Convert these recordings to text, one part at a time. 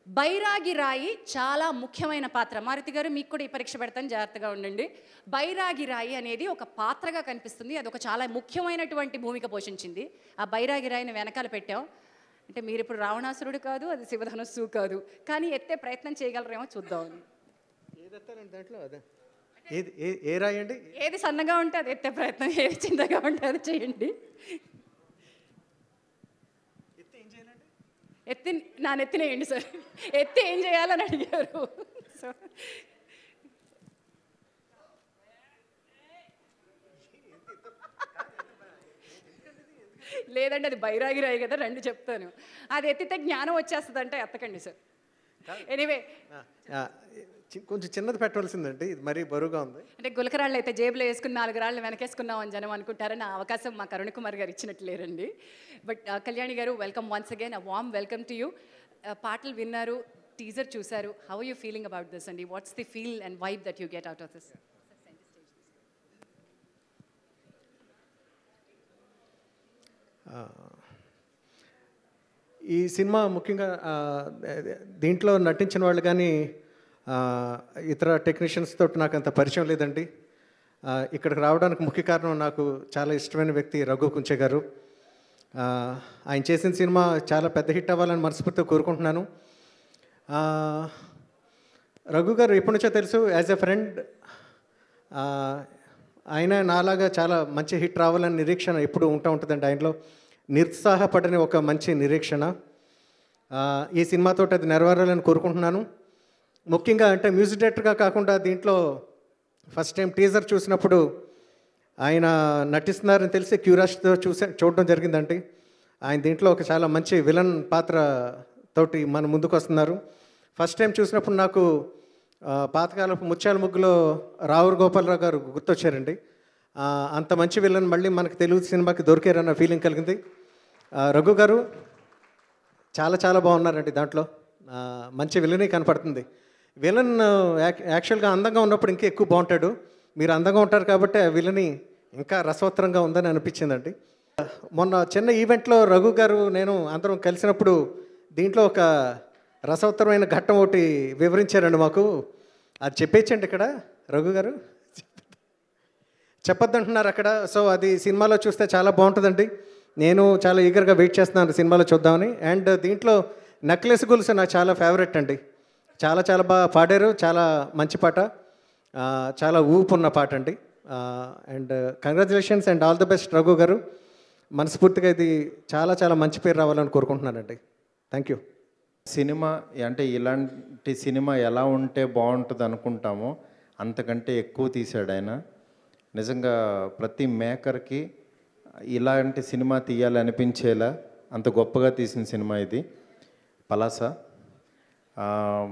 బైరాగి రాయి చాలా ముఖ్యమైన పాత్ర మారుతి గారు మీకు కూడా ఈ పరీక్ష పెడతాను జాగ్రత్తగా ఉండండి బైరాగి రాయి అనేది ఒక పాత్రగా కనిపిస్తుంది అది ఒక చాలా ముఖ్యమైనటువంటి భూమిక పోషించింది ఆ బైరాగి రాయిని వెనకాల పెట్టాం అంటే మీరు ఇప్పుడు రావణాసురుడు కాదు అది శివధనస్సు కాదు కానీ ఎత్తే ప్రయత్నం చేయగలరేమో చూద్దాం ఏదెత్తారండి దాంట్లో అదే ఏది ఏ ఏ రాయండి ఏది సన్నగా ఉంటే అది ఎత్తే ప్రయత్నం ఏది చిన్నగా ఉంటే అది చేయండి ఎత్తి నా నెత్తినేయండి సార్ ఎత్తి ఏం చేయాలని అడిగారు సో లేదండి అది బైరాగి రాయి కదా రండి చెప్తాను అది ఎత్తితే జ్ఞానం వచ్చేస్తుంది అంటే ఎత్తకండి సార్ ఎనీవే ఆ, ఆ, చి- కొంచెం చిన్నది పెట్టవలసిందండి ఇది మరీ బరువుగా ఉంది అంటే గులకరాళ్ళు అయితే జేబులో వేసుకుని నాలుగు రాళ్ళు వెనకేసుకున్నాం అని జనం అనుకుంటారని ఆ అవకాశం మా కరుణ్ కుమార్ గారు ఇచ్చినట్టు లేరండి but Kalyani garu welcome once again uh warm welcome to you పాటలు విన్నారు టీజర్ చూశారు how you feeling about this అండి what's the feel and vibe that you get out of this ఈ సినిమా ముఖ్యంగా ఆ, దీంట్లో నటించిన వాళ్ళు కానీ ఆ, ఇతర టెక్నీషియన్స్ తోటి నాకు అంత పరిచయం లేదండి ఆ, ఇక్కడికి రావడానికి ముఖ్య కారణం నాకు చాలా ఇష్టమైన వ్యక్తి రఘు కుంచే గారు ఆ, ఆయన చేసిన సినిమా చాలా పెద్ద హిట్ అవ్వాలని మనస్ఫూర్తిగా కోరుకుంటున్నాను ఆ, రఘు గారు ఎప్పటి నుంచో తెలుసు యాజ్ ఎ ఫ్రెండ్ ఆయన నాలాగా చాలా మంచి హిట్ రావాలని నిరీక్షణ ఎప్పుడు ఉంటా ఉంటుందండి ఆయనలో నిరుత్సాహపడని ఒక మంచి నిరీక్షణ ఆ, ఈ సినిమాతో అది నెరవేరాలని కోరుకుంటున్నాను ముఖ్యంగా అంటే మ్యూజిక్ డైరెక్టర్గా కాకుండా దీంట్లో ఫస్ట్ టైం టీజర్ చూసినప్పుడు ఆయన నటిస్తున్నారని తెలిసి క్యూరియాసిటీతో చూసే చూడడం జరిగిందండి ఆయన దీంట్లో ఒక చాలా మంచి విలన్ పాత్ర తోటి మన ముందుకు వస్తున్నారు ఫస్ట్ టైం చూసినప్పుడు నాకు ఆ, పాతకాలపు ముత్యాల ముగ్గులో రావురు గోపాలరావు గారు గుర్తొచ్చారండి ఆ, అంత మంచి విలన్ మళ్ళీ మనకి తెలుగు సినిమాకి దొరికారన్న ఫీలింగ్ కలిగింది ఆ, రఘు గారు చాలా చాలా బాగున్నారండి దాంట్లో ఆ, మంచి విలనే కనపడుతుంది విలన్ యాక్- యాక్చువల్గా అందంగా ఉన్నప్పుడు ఇంకా ఎక్కువ బాగుంటాడు మీరు అందంగా ఉంటారు కాబట్టి ఆ విలని ఇంకా రసవత్తరంగా ఉందని అనిపించిందండి మొన్న చిన్న ఈవెంట్లో రఘు గారు నేను అందరం కలిసినప్పుడు దీంట్లో ఒక రసవత్తరమైన ఘట్టం ఒకటి వివరించారండి మాకు అది చెప్పేచ్చండి ఇక్కడ రఘు గారు చెప్పొద్దంటున్నారు అక్కడ సో అది సినిమాలో చూస్తే చాలా బాగుంటుందండి నేను చాలా ఈగర్గా వెయిట్ చేస్తున్నాను సినిమాలో చూద్దామని అండ్ దీంట్లో నక్లెస్ గొలుసు నాకు చాలా ఫేవరెట్ అండి చాలా చాలా బాగా పాడారు చాలా మంచి పాట ఆ, చాలా ఊపు ఉన్న పాట అండి and congratulations and all the best Raghu garu మనస్ఫూర్తిగా ఇది చాలా చాలా మంచి పేరు రావాలని కోరుకుంటున్నానండి థ్యాంక్ యూ సినిమా అంటే ఇలాంటి సినిమా ఎలా ఉంటే బాగుంటుంది అనుకుంటామో అంతకంటే ఎక్కువ తీశాడు ఆయన నిజంగా ప్రతి మేకర్కి ఇలాంటి సినిమా తీయాలి అనిపించేలా అంత గొప్పగా తీసిన సినిమా ఇది పలాస ఆ,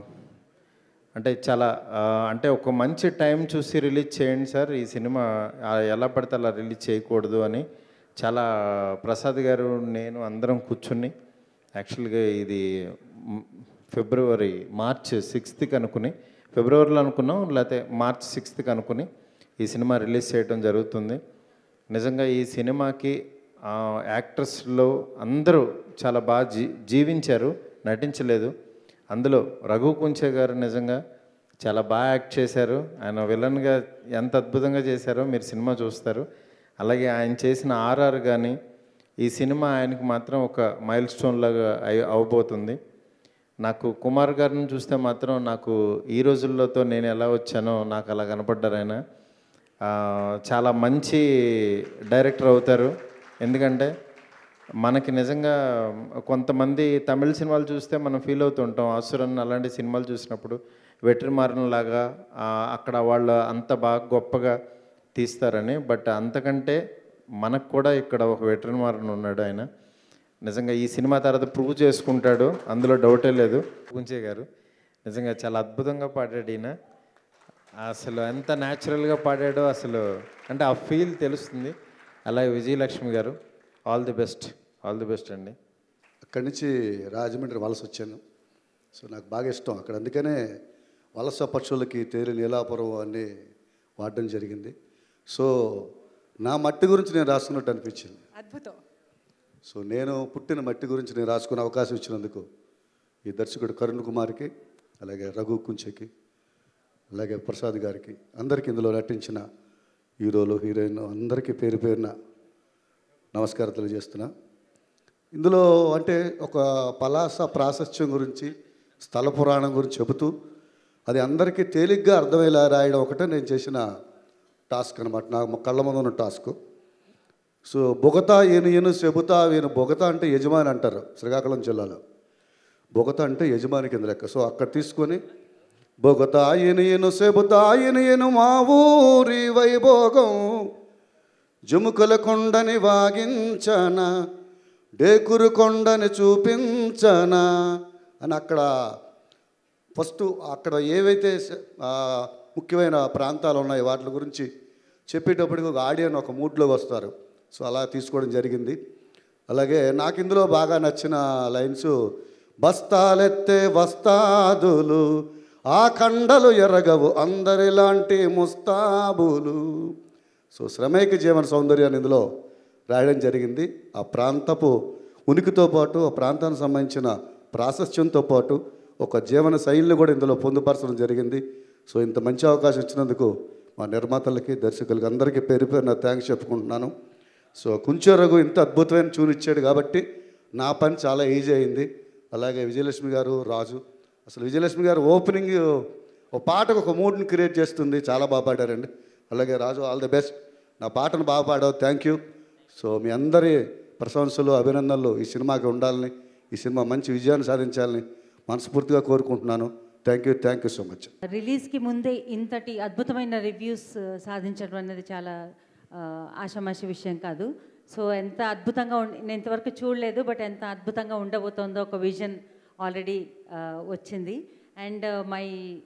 అంటే చాలా ఆ, అంటే ఒక మంచి టైం చూసి రిలీజ్ చేయండి సార్ ఈ సినిమా ఆ, ఎలా పడితే అలా రిలీజ్ చేయకూడదు అని చాలా ప్రసాద్ గారు నేను అందరం కూర్చుని యాక్చువల్గా ఇది మ్, ఫిబ్రవరి మార్చ్ సిక్స్త్కి అనుకుని ఫిబ్రవరిలో అనుకున్నాం లేకపోతే మార్చ్ సిక్స్త్కి అనుకుని ఈ సినిమా రిలీజ్ చేయడం జరుగుతుంది నిజంగా ఈ సినిమాకి ఆ, యాక్టర్స్లో అందరూ చాలా బాగా జీ జీవించారు నటించలేదు అందులో రఘు కుంచే గారు నిజంగా చాలా బాగా యాక్ట్ చేశారు ఆయన విలన్గా ఎంత అద్భుతంగా చేశారో మీరు సినిమా చూస్తారు అలాగే ఆయన చేసిన ఆర్ఆర్ కానీ ఈ సినిమా ఆయనకి మాత్రం ఒక మైల్ స్టోన్ లాగా అయి అవబోతుంది నాకు కుమార్ గారిని చూస్తే మాత్రం నాకు ఈ రోజుల్లోతో నేను ఎలా వచ్చానో నాకు అలా కనపడ్డారు ఆయన ఆ, చాలా మంచి డైరెక్టర్ అవుతారు ఎందుకంటే మనకి నిజంగా కొంతమంది తమిళ సినిమాలు చూస్తే మనం ఫీల్ అవుతుంటాం అసురన్ అలాంటి సినిమాలు చూసినప్పుడు వెట్రిమారన్ లాగా ఆ, అక్కడ వాళ్ళు అంత బాగా గొప్పగా తీస్తారని బట్ అంతకంటే మనకు కూడా ఇక్కడ ఒక వెటర్నమారన్ ఉన్నాడు ఆయన నిజంగా ఈ సినిమా తర్వాత ప్రూవ్ చేసుకుంటాడు అందులో డౌటే లేదు గుంచే గారు నిజంగా చాలా అద్భుతంగా పాడాడు ఈయన అసలు ఎంత న్యాచురల్గా పాడాడో అసలు అంటే ఆ ఫీల్ తెలుస్తుంది అలాగే Vijayalakshmi garu all the best all the best అండి అక్కడి నుంచి రాజమండ్రి వలస వచ్చాను సో నాకు బాగా ఇష్టం అక్కడ అందుకనే వలస పక్షులకి తేలి నీలాపురం అన్నీ వాడడం జరిగింది సో నా మట్టి గురించి నేను రాసుకున్నట్టు అనిపించింది అద్భుతం సో నేను పుట్టిన మట్టి గురించి నేను రాసుకునే అవకాశం ఇచ్చినందుకు ఈ దర్శకుడు కరుణ్ కుమార్కి అలాగే రఘు కుంచెకి అలాగే ప్రసాద్ గారికి అందరికీ ఇందులో నటించిన హీరోలు హీరోయిన్ అందరికీ పేరు పేరున నమస్కారం తెలియజేస్తున్నా ఇందులో అంటే ఒక పలాస ప్రాశస్త్యం గురించి స్థల పురాణం గురించి చెబుతూ అది అందరికీ తేలిగ్గా అర్థమయ్యేలా రాయడం ఒకటే నేను చేసిన టాస్క్ అనమాట నా కళ్ళ ముందు ఉన్న టాస్క్ సో బొగతా ఏను ఏను చెబుతా వీను బొగత అంటే యజమాని అంటారు శ్రీకాకుళం జిల్లాలో బొగత అంటే యజమాని కింద లెక్క సో అక్కడ తీసుకొని బొగత ఏను ఏను చెబుతా ఏను ఏను మా ఊరి వైభోగం జముకుల కొండని వాగించనా డేకురు కొండని చూపించనా అని అక్కడ ఫస్ట్ అక్కడ ఏవైతే స- ఆ, ముఖ్యమైన ప్రాంతాలు ఉన్నాయో వాటి గురించి చెప్పేటప్పటికి ఒక ఆడియన్ ఒక మూడ్లోకి వస్తారు సో అలా తీసుకోవడం జరిగింది అలాగే నాకు ఇందులో బాగా నచ్చిన లైన్స్ బస్తాలెత్తే వస్తాదులు ఆ కండలు ఎరగవు అందరిలాంటి ముస్తాబులు సో శ్రమైక జీవన సౌందర్యాన్ని ఇందులో రాయడం జరిగింది ఆ ప్రాంతపు ఉనికితో పాటు ఆ ప్రాంతానికి సంబంధించిన ప్రాశస్త్యంతో పాటు ఒక జీవన శైలిని కూడా ఇందులో పొందుపరచడం జరిగింది సో ఇంత మంచి అవకాశం ఇచ్చినందుకు మా నిర్మాతలకి దర్శకులకి అందరికీ పేరు పేరున థ్యాంక్స్ చెప్పుకుంటున్నాను సో కుంచె రఘు ఇంత అద్భుతమైన ట్యూన్ ఇచ్చాడు కాబట్టి నా పని చాలా ఈజీ అయింది అలాగే విజయలక్ష్మి గారు రాజు అసలు విజయలక్ష్మి గారు ఓపెనింగ్ ఒక పాటకు ఒక మూడ్ని క్రియేట్ చేస్తుంది చాలా బాగా పాడారండి అలాగే రాజు ఆల్ ది బెస్ట్ నా పాటను బాగా పాడావు థ్యాంక్ యూ సో మీ అందరి ప్రశంసలు అభినందనలు ఈ సినిమాకి ఉండాలని ఈ సినిమా మంచి విజయాన్ని సాధించాలని మనస్ఫూర్తిగా కోరుకుంటున్నాను thank you thank you so much రిలీజ్కి ముందే ఇంతటి అద్భుతమైన రివ్యూస్ సాధించడం అనేది చాలా ఆ, ఆషామాషి విషయం కాదు సో ఎంత అద్భుతంగా ఉండి నేను ఇంతవరకు చూడలేదు బట్ ఎంత అద్భుతంగా ఉండబోతోందో ఒక విజన్ ఆల్రెడీ వచ్చింది అండ్ మై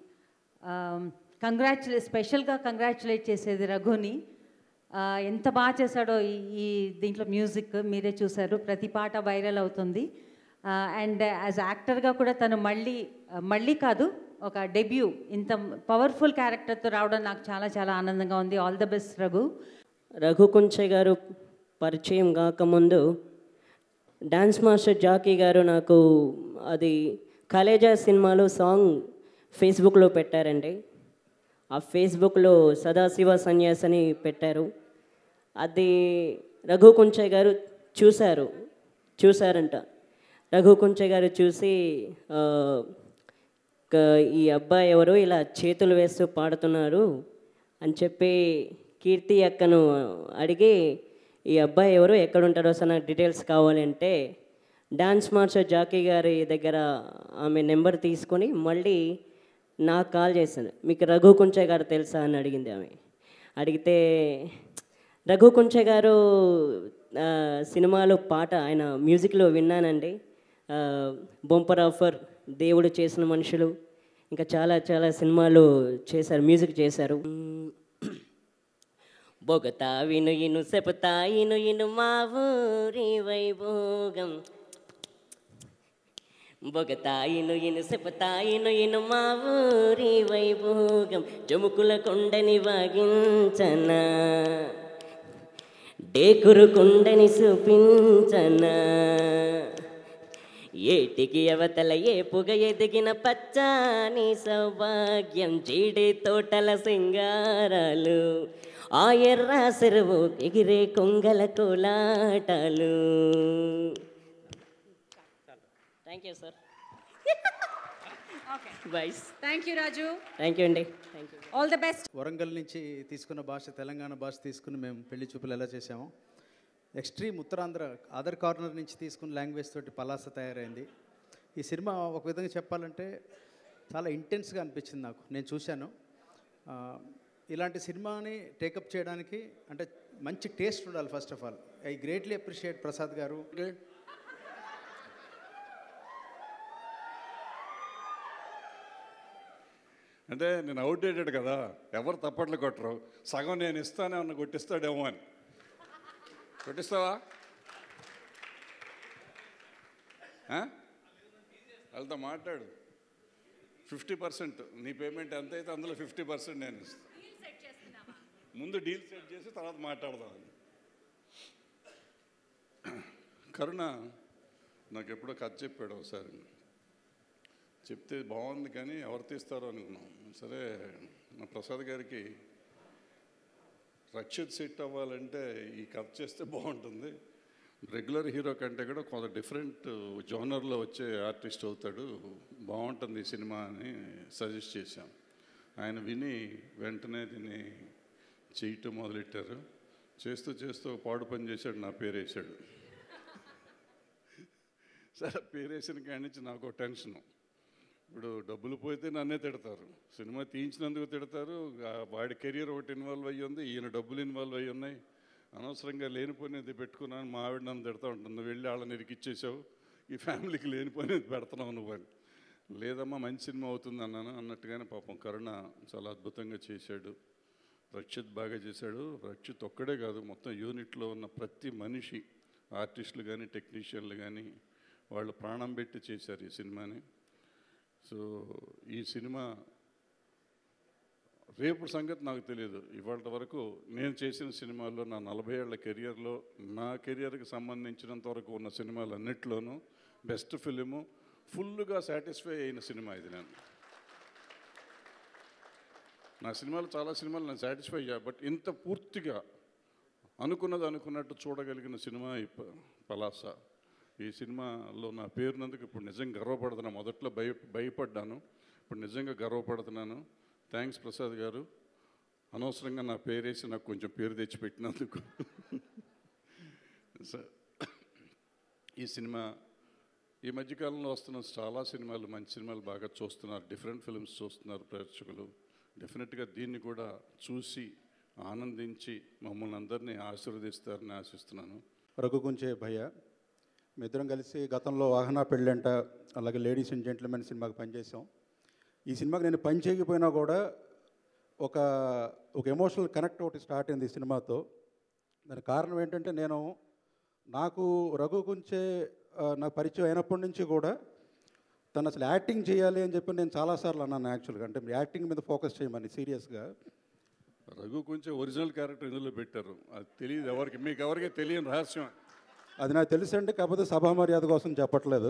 కంగ్రాచులే స్పెషల్గా కంగ్రాచులేట్ చేసేది రఘుని ఆ, ఎంత బాగా చేశాడో ఈ ఈ దీంట్లో మ్యూజిక్ మీరే చూశారు ప్రతి పాట వైరల్ అవుతుంది అండ్ యాజ్ యాక్టర్గా కూడా తను మళ్ళీ ఆ, మళ్ళీ కాదు ఒక డెబ్యూ ఇంత పవర్ఫుల్ క్యారెక్టర్తో రావడం నాకు చాలా చాలా ఆనందంగా ఉంది ఆల్ ద బెస్ట్ రఘు రఘుకుంచె గారు పరిచయం కాకముందు డాన్స్ మాస్టర్ జాకీ గారు నాకు అది కలేజా సినిమాలో సాంగ్ ఫేస్బుక్లో పెట్టారండి ఆ ఫేస్బుక్లో సదాశివ సన్యాస్ అని పెట్టారు అది రఘుకుంచె గారు చూశారు చూశారంట రఘుకుంచె గారు చూసి ఆ, క- ఈ అబ్బాయి ఎవరు ఇలా చేతులు వేస్తూ పాడుతున్నారు అని చెప్పి కీర్తి అక్కను అడిగి ఈ అబ్బాయి ఎవరు ఎక్కడ ఉంటారో అసలు నాకు డీటెయిల్స్ కావాలి అంటే డాన్స్ మాస్టర్ జాకీ గారి దగ్గర ఆమె నెంబర్ తీసుకొని మళ్ళీ నాకు కాల్ చేశాను మీకు రఘు కుంచే గారు తెలుసా అని అడిగింది ఆమె అడిగితే రఘు కుంచే గారు ఆ, సినిమాలో పాట ఆయన మ్యూజిక్లో విన్నానండి ఆ, బొంపర్ ఆఫర్ దేవుడు చేసిన మనుషులు ఇంకా చాలా చాలా సినిమాలు చేశారు మ్యూజిక్ చేశారు బొగతా విను ఇను చెబుతా ఇను ఇను మా ఊరి వైభోగం బొగతా ఇను ఇను చెబుతా ఇను ఇను మా ఊరి వైభోగం జముకుల కొండని వాగించనా డేకురు కొండని చూపించనా ఏటికి అవతల ఏపుగ ఎదిగిన పచ్చాని సౌభాగ్యం జీడి తోటల సింగారాలు ఆ ఎర్ర చెరువు ఎగిరే కొంగల కోలాటాలు thank you sir boys thank you Raju thank you అండి thank you all the best Warangal నుంచి తీసుకున్న భాష తెలంగాణ భాష తీసుకుని మేము పెళ్లి చూపులు ఎలా చేసామో ఎక్స్ట్రీమ్ ఉత్తరాంధ్ర అదర్ కార్నర్ నుంచి తీసుకున్న లాంగ్వేజ్ తోటి పలాస తయారైంది ఈ సినిమా ఒక విధంగా చెప్పాలంటే చాలా ఇంటెన్స్గా అనిపించింది నాకు నేను చూశాను ఆ, ఇలాంటి సినిమాని టేకప్ చేయడానికి అంటే మంచి టేస్ట్ ఉండాలి first of all I greatly appreciate Prasad garu అంటే నేను అవుట్డేటెడ్ కదా ఎవరు తప్పట్లు కొట్టరు సగం నేను ఇస్తానే ఉన్న కొట్టిస్తాడేమో అని కొట్టిస్తావా ఆ? వాళ్ళతో మాట్లాడు ఫిఫ్టీ పర్సెంట్ నీ పేమెంట్ ఎంత అయితే అందులో ఫిఫ్టీ పర్సెంట్ నేను ఇస్తాను ముందు డీల్ సెట్ చేసి తర్వాత మాట్లాడదాం కరుణ నాకు ఎప్పుడో కథ చెప్పాడు ఒకసారి చెప్తే బాగుంది కానీ ఎవరు తీస్తారో అనుకున్నాం సరే మా ప్రసాద్ గారికి రక్షిత్ సెట్ అవ్వాలంటే ఈ కథ చేస్తే బాగుంటుంది రెగ్యులర్ హీరో కంటే కూడా కొంత డిఫరెంట్ జోనర్లో వచ్చే ఆర్టిస్ట్ అవుతాడు బాగుంటుంది ఈ సినిమా అని సజెస్ట్ చేశాం ఆయన విని వెంటనే దీన్ని చేయటం మొదలెట్టారు చేస్తూ చేస్తూ ఒక పాడు పని చేశాడు నా పేరు వేసాడు సరే పేరు వేసిన కాడి నుంచి నాకు టెన్షను ఇప్పుడు డబ్బులు పోతే నన్నే తిడతారు సినిమా తీయించినందుకు తిడతారు ఆ వాడి కెరియర్ ఒకటి ఇన్వాల్వ్ అయ్యి ఉంది ఈయన డబ్బులు ఇన్వాల్వ్ అయ్యి ఉన్నాయి అనవసరంగా లేనిపోయినది పెట్టుకున్నాను మా ఆవిడ నన్ను తిడతా ఉంటుంది నువ్వు వెళ్ళి వాళ్ళని ఇరికిచ్చేసావు ఈ ఫ్యామిలీకి లేనిపోయినది పెడుతున్నావు నువ్వు అని లేదమ్మా మంచి సినిమా అవుతుంది అన్నాను అన్నట్టుగానే పాపం కరుణ చాలా అద్భుతంగా చేశాడు రక్షిత్ బాగా చేశాడు రక్షిత్ ఒక్కడే కాదు మొత్తం యూనిట్లో ఉన్న ప్రతి మనిషి ఆర్టిస్టులు కానీ టెక్నీషియన్లు కానీ వాళ్ళు ప్రాణం పెట్టి చేశారు ఈ సినిమాని సో ఈ సినిమా రేపు సంగతి నాకు తెలియదు ఇవాళ వరకు నేను చేసిన సినిమాల్లో నా నలభై ఏళ్ల కెరియర్లో నా కెరియర్కి సంబంధించినంత వరకు ఉన్న సినిమాలు అన్నిట్లోనూ బెస్ట్ ఫిలిము ఫుల్గా సాటిస్ఫై అయిన సినిమా ఇది నేను నా సినిమాలు చాలా సినిమాలు నేను సాటిస్ఫై అయ్యా బట్ ఇంత పూర్తిగా అనుకున్నది అనుకున్నట్టు చూడగలిగిన సినిమా ఈ ప- పలాస ఈ సినిమాలో నా పేరునందుకు ఇప్పుడు నిజంగా గర్వపడుతున్నాను మొదట్లో భయ భయపడ్డాను ఇప్పుడు నిజంగా గర్వపడుతున్నాను థ్యాంక్స్ ప్రసాద్ గారు అనవసరంగా నా పేరేసి నాకు కొంచెం పేరు తెచ్చిపెట్టినందుకు స- ఈ సినిమా ఈ మధ్యకాలంలో వస్తున్న చాలా సినిమాలు మంచి సినిమాలు బాగా చూస్తున్నారు డిఫరెంట్ ఫిల్మ్స్ చూస్తున్నారు ప్రేక్షకులు డెఫినెట్గా దీన్ని కూడా చూసి ఆనందించి మమ్మల్ని అందరినీ ఆశీర్వదిస్తారని ఆశిస్తున్నాను రఘుగుంచే భయ్య మీ ఇద్దరం కలిసి గతంలో వాహన పెళ్ళంట అలాగే లేడీస్ అండ్ జెంట్మెన్ సినిమాకి పనిచేసాం ఈ సినిమాకి నేను పని చేయకపోయినా కూడా ఒక ఒక ఎమోషనల్ కనెక్ట్ ఒకటి స్టార్ట్ అయింది ఈ సినిమాతో దానికి కారణం ఏంటంటే నేను నాకు రఘు గుంచే ఆ, నాకు పరిచయం అయినప్పటి నుంచి కూడా తను అసలు యాక్టింగ్ చేయాలి అని చెప్పి నేను చాలాసార్లు అన్నాను యాక్చువల్గా అంటే మీరు యాక్టింగ్ మీద ఫోకస్ చేయమని సీరియస్గా రఘు కొంచెం ఒరిజినల్ క్యారెక్టర్ ఇందులో పెట్టారు అది తెలియదు ఎవరికి మీకు ఎవరికి తెలియని రహస్యం అది నాకు తెలుసండి కాకపోతే సభా మర్యాద కోసం చెప్పట్లేదు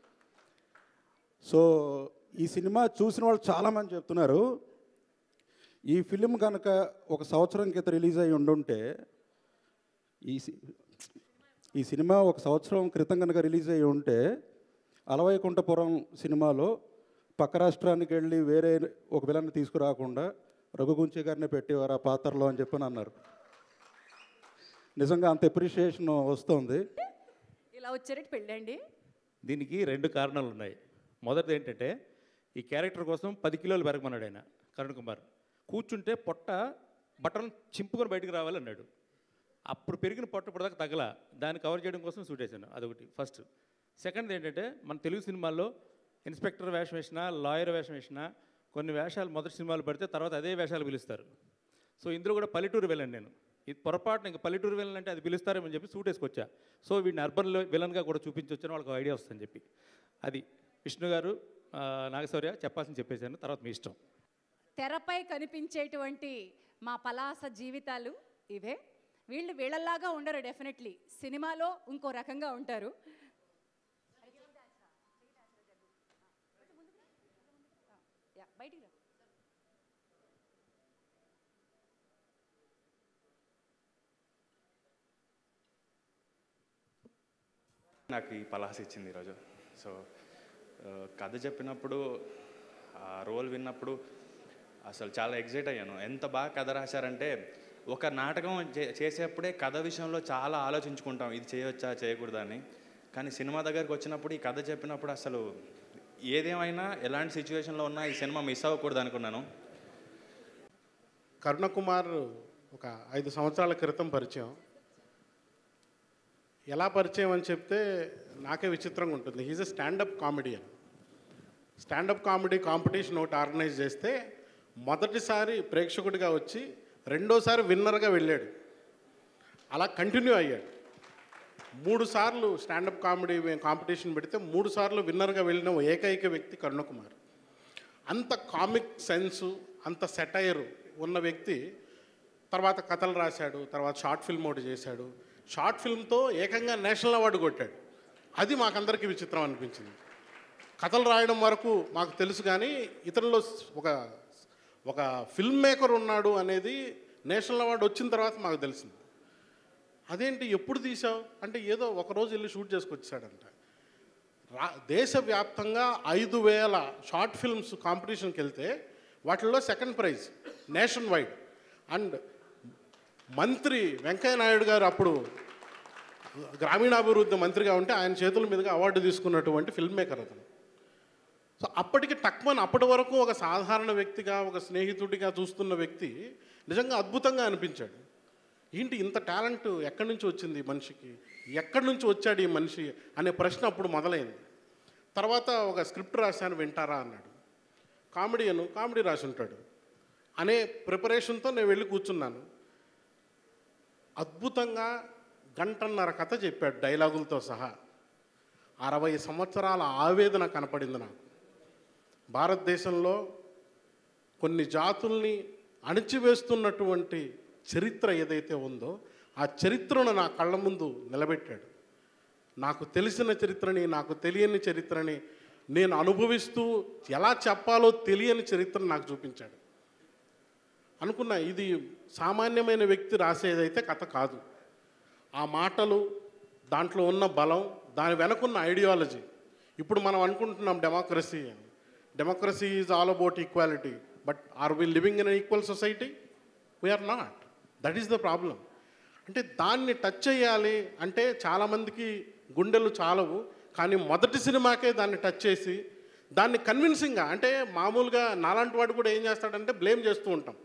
సో ఈ సినిమా చూసిన వాళ్ళు చాలామంది చెప్తున్నారు ఈ ఫిలిం కనుక ఒక సంవత్సరం క్రితం రిలీజ్ అయి ఉండుంటే ఈ సి- ఈ సినిమా ఒక సంవత్సరం క్రితం కనుక రిలీజ్ అయి ఉంటే అలవైకుంఠపురం సినిమాలో పక్క రాష్ట్రానికి వెళ్ళి వేరే ఒక విలన్ని తీసుకురాకుండా రఘుగుంచి గారిని పెట్టేవారు ఆ పాత్రలో అని చెప్పని అన్నారు నిజంగా అంత ఎప్రిషియేషన్ వస్తుంది ఇలా వచ్చారటి పెళ్ళండి దీనికి రెండు కారణాలు ఉన్నాయి మొదటిది ఏంటంటే ఈ క్యారెక్టర్ కోసం పది కిలోలు పెరగమన్నాడు ఆయన కరుణ్ కుమార్ కూర్చుంటే పొట్ట బట్టలు చింపుకొని బయటకు రావాలన్నాడు అప్పుడు పెరిగిన పొట్ట ఇప్పటిదాకా తగల దాన్ని కవర్ చేయడం కోసం సూట్ వేసాను అదొకటి ఫస్ట్ సెకండ్ ఏంటంటే మన తెలుగు సినిమాల్లో ఇన్స్పెక్టర్ వేషం వేసినా లాయర్ వేషం వేసినా కొన్ని వేషాలు మొదటి సినిమాలు పడితే తర్వాత అదే వేషాలు పిలుస్తారు సో ఇందులో కూడా పల్లెటూరు వెళ్ళాను నేను ఇది పొరపాటున ఇంకా పల్లెటూరు విలన్ అంటే అది పిలుస్తారేమని చెప్పి సూట్ వేసుకొచ్చా సో వీడిని అర్బన్ విలన్గా కూడా చూపించొచ్చని వాళ్ళకి ఒక ఐడియా వస్తుందని చెప్పి అది విష్ణు గారు ఆ, నాగశౌర్య చెప్పాల్సింది చెప్పేశాను తర్వాత మీ ఇష్టం తెరపై కనిపించేటువంటి మా పలాస జీవితాలు ఇవే వీళ్ళు వీళ్ళలాగా ఉండరు డెఫినెట్లీ సినిమాలో ఇంకో రకంగా ఉంటారు యా, బయటికి రా. నాకు ఈ పలాస్ ఇచ్చింది ఈరోజు సో ఆ, కథ చెప్పినప్పుడు ఆ రోల్ విన్నప్పుడు అసలు చాలా ఎగ్జైట్ అయ్యాను ఎంత బాగా కథ రాశారంటే ఒక నాటకం చే- చేసేప్పుడే కథ విషయంలో చాలా ఆలోచించుకుంటాం ఇది చేయవచ్చా చేయకూడదా అని కానీ సినిమా దగ్గరికి వచ్చినప్పుడు ఈ కథ చెప్పినప్పుడు అసలు ఏదేమైనా ఎలాంటి సిచ్యువేషన్లో ఉన్నా ఈ సినిమా మిస్ అవ్వకూడదు అనుకున్నాను కరుణకుమార్ ఒక ఐదు సంవత్సరాల క్రితం పరిచయం ఎలా పరిచయం అని చెప్తే నాకే విచిత్రంగా ఉంటుంది he's a standup comedian standup comedy competition ఒకటి ఆర్గనైజ్ చేస్తే మొదటిసారి ప్రేక్షకుడిగా వచ్చి రెండోసారి విన్నర్గా వెళ్ళాడు అలా కంటిన్యూ అయ్యాడు మూడు సార్లు స్టాండప్ కామెడీ కాంపిటీషన్ పెడితే మూడు సార్లు విన్నర్గా వెళ్ళిన ఏకైక వ్యక్తి కరుణకుమార్ అంత కామిక్ సెన్సు అంత సెటైర్ ఉన్న వ్యక్తి తర్వాత కథలు రాశాడు తర్వాత షార్ట్ ఫిల్మ్ ఒకటి చేశాడు షార్ట్ ఫిల్మ్తో ఏకంగా నేషనల్ అవార్డు కొట్టాడు అది మాకందరికీ విచిత్రం అనిపించింది కథలు రాయడం వరకు మాకు తెలుసు కానీ ఇతరులో ఒక ఒక ఫిల్మ్ మేకర్ ఉన్నాడు అనేది నేషనల్ అవార్డు వచ్చిన తర్వాత మాకు తెలిసింది అదేంటి ఎప్పుడు తీసావు అంటే ఏదో ఒకరోజు వెళ్ళి షూట్ చేసుకొచ్చాడంట రా దేశవ్యాప్తంగా ఐదు వేల షార్ట్ ఫిల్మ్స్ కాంపిటీషన్కి వెళ్తే వాటిల్లో second prize nationwide and మంత్రి వెంకయ్య నాయుడు గారు అప్పుడు గ్రామీణాభివృద్ధి మంత్రిగా ఉంటే ఆయన చేతుల మీదుగా అవార్డు తీసుకున్నటువంటి ఫిల్మ్ మేకర్ అతను సో అప్పటికి టక్మన్ అప్పటి వరకు ఒక సాధారణ వ్యక్తిగా ఒక స్నేహితుడిగా చూస్తున్న వ్యక్తి నిజంగా అద్భుతంగా అనిపించాడు ఏంటి ఇంత టాలెంట్ ఎక్కడి నుంచి వచ్చింది ఈ మనిషికి ఎక్కడి నుంచి వచ్చాడు ఈ మనిషి అనే ప్రశ్న అప్పుడు మొదలైంది తర్వాత ఒక స్క్రిప్ట్ రాశాను వింటారా అన్నాడు కామెడీ అను కామెడీ రాసి ఉంటాడు అనే ప్రిపరేషన్తో నేను వెళ్ళి కూర్చున్నాను అద్భుతంగా గంటన్నర కథ చెప్పాడు డైలాగులతో సహా అరవై సంవత్సరాల ఆవేదన కనపడింది నాకు భారతదేశంలో కొన్ని జాతుల్ని అణిచివేస్తున్నటువంటి చరిత్ర ఏదైతే ఉందో ఆ చరిత్రను నా కళ్ళ ముందు నిలబెట్టాడు నాకు తెలిసిన చరిత్రని నాకు తెలియని చరిత్రని నేను అనుభవిస్తూ ఎలా చెప్పాలో తెలియని చరిత్రను నాకు చూపించాడు అనుకున్నా ఇది సామాన్యమైన వ్యక్తి రాసేదైతే కథ కాదు ఆ మాటలు దాంట్లో ఉన్న బలం దాని వెనకున్న ఐడియాలజీ ఇప్పుడు మనం అనుకుంటున్నాం డెమోక్రసీ అని democracy is all about equality but are we living in equal society we're not that is the problem అంటే దాన్ని టచ్ చేయాలి అంటే చాలామందికి గుండెలు చాలవు కానీ మొదటి సినిమాకే దాన్ని టచ్ చేసి దాన్ని కన్విన్సింగ్గా అంటే మామూలుగా నాలాంటి వాడు కూడా ఏం చేస్తాడంటే బ్లేమ్ చేస్తూ ఉంటాం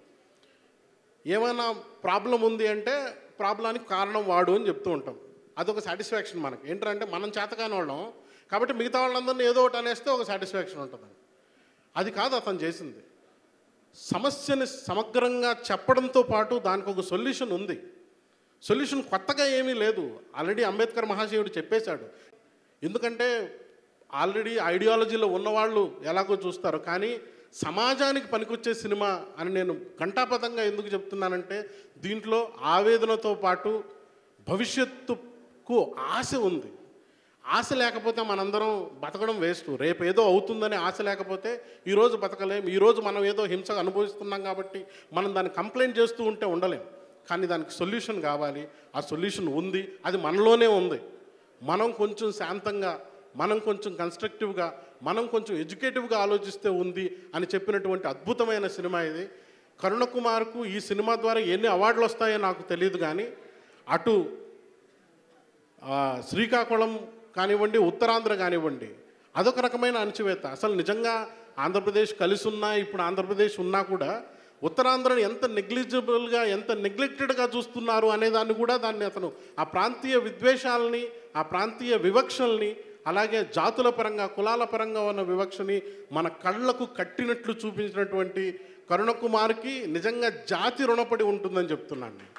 ఏమైనా ప్రాబ్లం ఉంది అంటే ప్రాబ్లానికి కారణం వాడు అని చెప్తూ ఉంటాం అదొక సాటిస్ఫాక్షన్ మనకి ఏంటంటే మనం చేతకాని వాళ్ళం కాబట్టి మిగతా వాళ్ళందరినీ ఏదో ఒకటి అనేస్తే ఒక సాటిస్ఫాక్షన్ ఉంటుంది అది కాదు అతను చేసింది సమస్యని సమగ్రంగా చెప్పడంతో పాటు దానికి ఒక సొల్యూషన్ ఉంది సొల్యూషన్ కొత్తగా ఏమీ లేదు ఆల్రెడీ అంబేద్కర్ మహాశివుడు చెప్పేశాడు ఎందుకంటే ఆల్రెడీ ఐడియాలజీలో ఉన్నవాళ్ళు ఎలాగో చూస్తారు కానీ సమాజానికి పనికొచ్చే సినిమా అని నేను ఘంటాపథంగా ఎందుకు చెప్తున్నానంటే దీంట్లో ఆవేదనతో పాటు భవిష్యత్తుకు ఆశ ఉంది ఆశ లేకపోతే మనందరం బతకడం వేస్ట్ రేపు ఏదో అవుతుందని ఆశ లేకపోతే ఈరోజు బతకలేం ఈరోజు మనం ఏదో హింస అనుభవిస్తున్నాం కాబట్టి మనం దాన్ని కంప్లైంట్ చేస్తూ ఉంటే ఉండలేం కానీ దానికి సొల్యూషన్ కావాలి ఆ సొల్యూషన్ ఉంది అది మనలోనే ఉంది మనం కొంచెం శాంతంగా మనం కొంచెం కన్స్ట్రక్టివ్గా మనం కొంచెం ఎడ్యుకేటివ్గా ఆలోచిస్తే ఉంది అని చెప్పినటువంటి అద్భుతమైన సినిమా ఇది కరుణ కుమార్కు ఈ సినిమా ద్వారా ఎన్ని అవార్డులు వస్తాయో నాకు తెలియదు కానీ అటు ఆ, శ్రీకాకుళం కానివ్వండి ఉత్తరాంధ్ర కానివ్వండి అదొక రకమైన అణచివేత అసలు నిజంగా ఆంధ్రప్రదేశ్ కలిసి ఉన్నా ఇప్పుడు ఆంధ్రప్రదేశ్ ఉన్నా కూడా ఉత్తరాంధ్రని ఎంత నెగ్లిజిబుల్గా ఎంత నెగ్లెక్టెడ్గా చూస్తున్నారు అనే దాన్ని కూడా దాన్ని అతను ఆ ప్రాంతీయ విద్వేషాలని ఆ ప్రాంతీయ వివక్షల్ని అలాగే జాతుల పరంగా కులాల పరంగా ఉన్న వివక్షని మన కళ్ళకు కట్టినట్లు చూపించినటువంటి కరుణకుమార్కి నిజంగా జాతి రుణపడి ఉంటుందని చెప్తున్నాను నేను.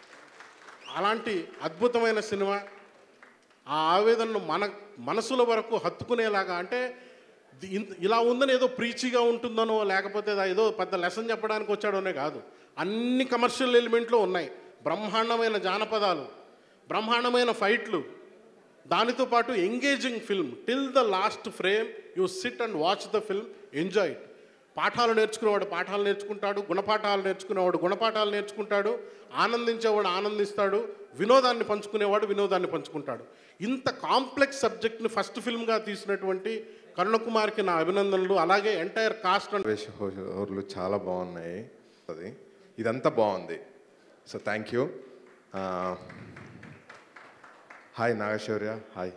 అలాంటి అద్భుతమైన సినిమా ఆ ఆవేదనను మన మనసుల వరకు హత్తుకునేలాగా అంటే ది- ఇంత- ఇలా ఉందని ఏదో ప్రీచిగా ఉంటుందనో లేకపోతే దా- ఏదో పెద్ద లెసన్ చెప్పడానికి వచ్చాడోనే కాదు అన్ని కమర్షియల్ ఎలిమెంట్లు ఉన్నాయి బ్రహ్మాండమైన జానపదాలు బ్రహ్మాండమైన ఫైట్లు దానితో పాటు engaging film till the last frame you sit and watch the film enjoy it పాఠాలు నేర్చుకునేవాడు పాఠాలు నేర్చుకుంటాడు గుణపాఠాలు నేర్చుకునేవాడు గుణపాఠాలు నేర్చుకుంటాడు ఆనందించేవాడు ఆనందిస్తాడు వినోదాన్ని పంచుకునేవాడు వినోదాన్ని పంచుకుంటాడు ఇంత కాంప్లెక్స్ సబ్జెక్ట్ని ఫస్ట్ ఫిల్మ్గా తీసినటువంటి కరుణకుమార్కి నా అభినందనలు అలాగే ఎంటైర్ కాస్ట్ అండ్ ఊర్లు చాలా బాగున్నాయి అది ఇదంతా బాగుంది so thank you hi Naga Shaurya hi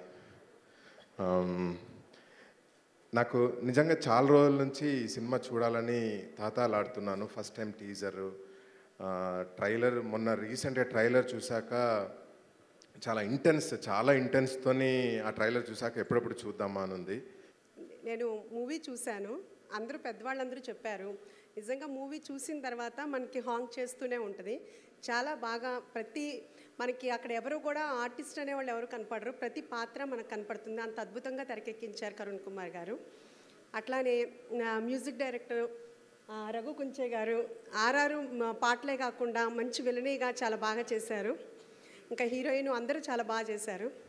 నాకు నిజంగా చాలా రోజుల నుంచి ఈ సినిమా చూడాలని తాతాలాడుతున్నాను ఫస్ట్ టైం టీజర్ ట్రైలర్ మొన్న రీసెంట్గా ట్రైలర్ చూశాక చాలా ఇంటెన్స్ చాలా ఇంటెన్స్తోని ఆ ట్రైలర్ చూశాక ఎప్పుడెప్పుడు చూద్దామా అని ఉంది నేను మూవీ చూశాను అందరూ పెద్దవాళ్ళందరూ చెప్పారు నిజంగా మూవీ చూసిన తర్వాత మనకి హాంగ్ చేస్తూనే ఉంటుంది చాలా బాగా ప్రతి మనకి అక్కడ ఎవరు కూడా ఆర్టిస్ట్ అనేవాళ్ళు ఎవరు కనపడరు ప్రతి పాత్ర మనకు కనపడుతుంది అంత అద్భుతంగా తెరకెక్కించారు కరుణ్ కుమార్ గారు అట్లానే నా మ్యూజిక్ డైరెక్టర్ ఆ, రఘు కుంచే గారు ఆర్ఆర్ పాటలే కాకుండా మంచి విలనీగా చాలా బాగా చేశారు ఇంకా హీరోయిన్ అందరూ చాలా బాగా చేశారు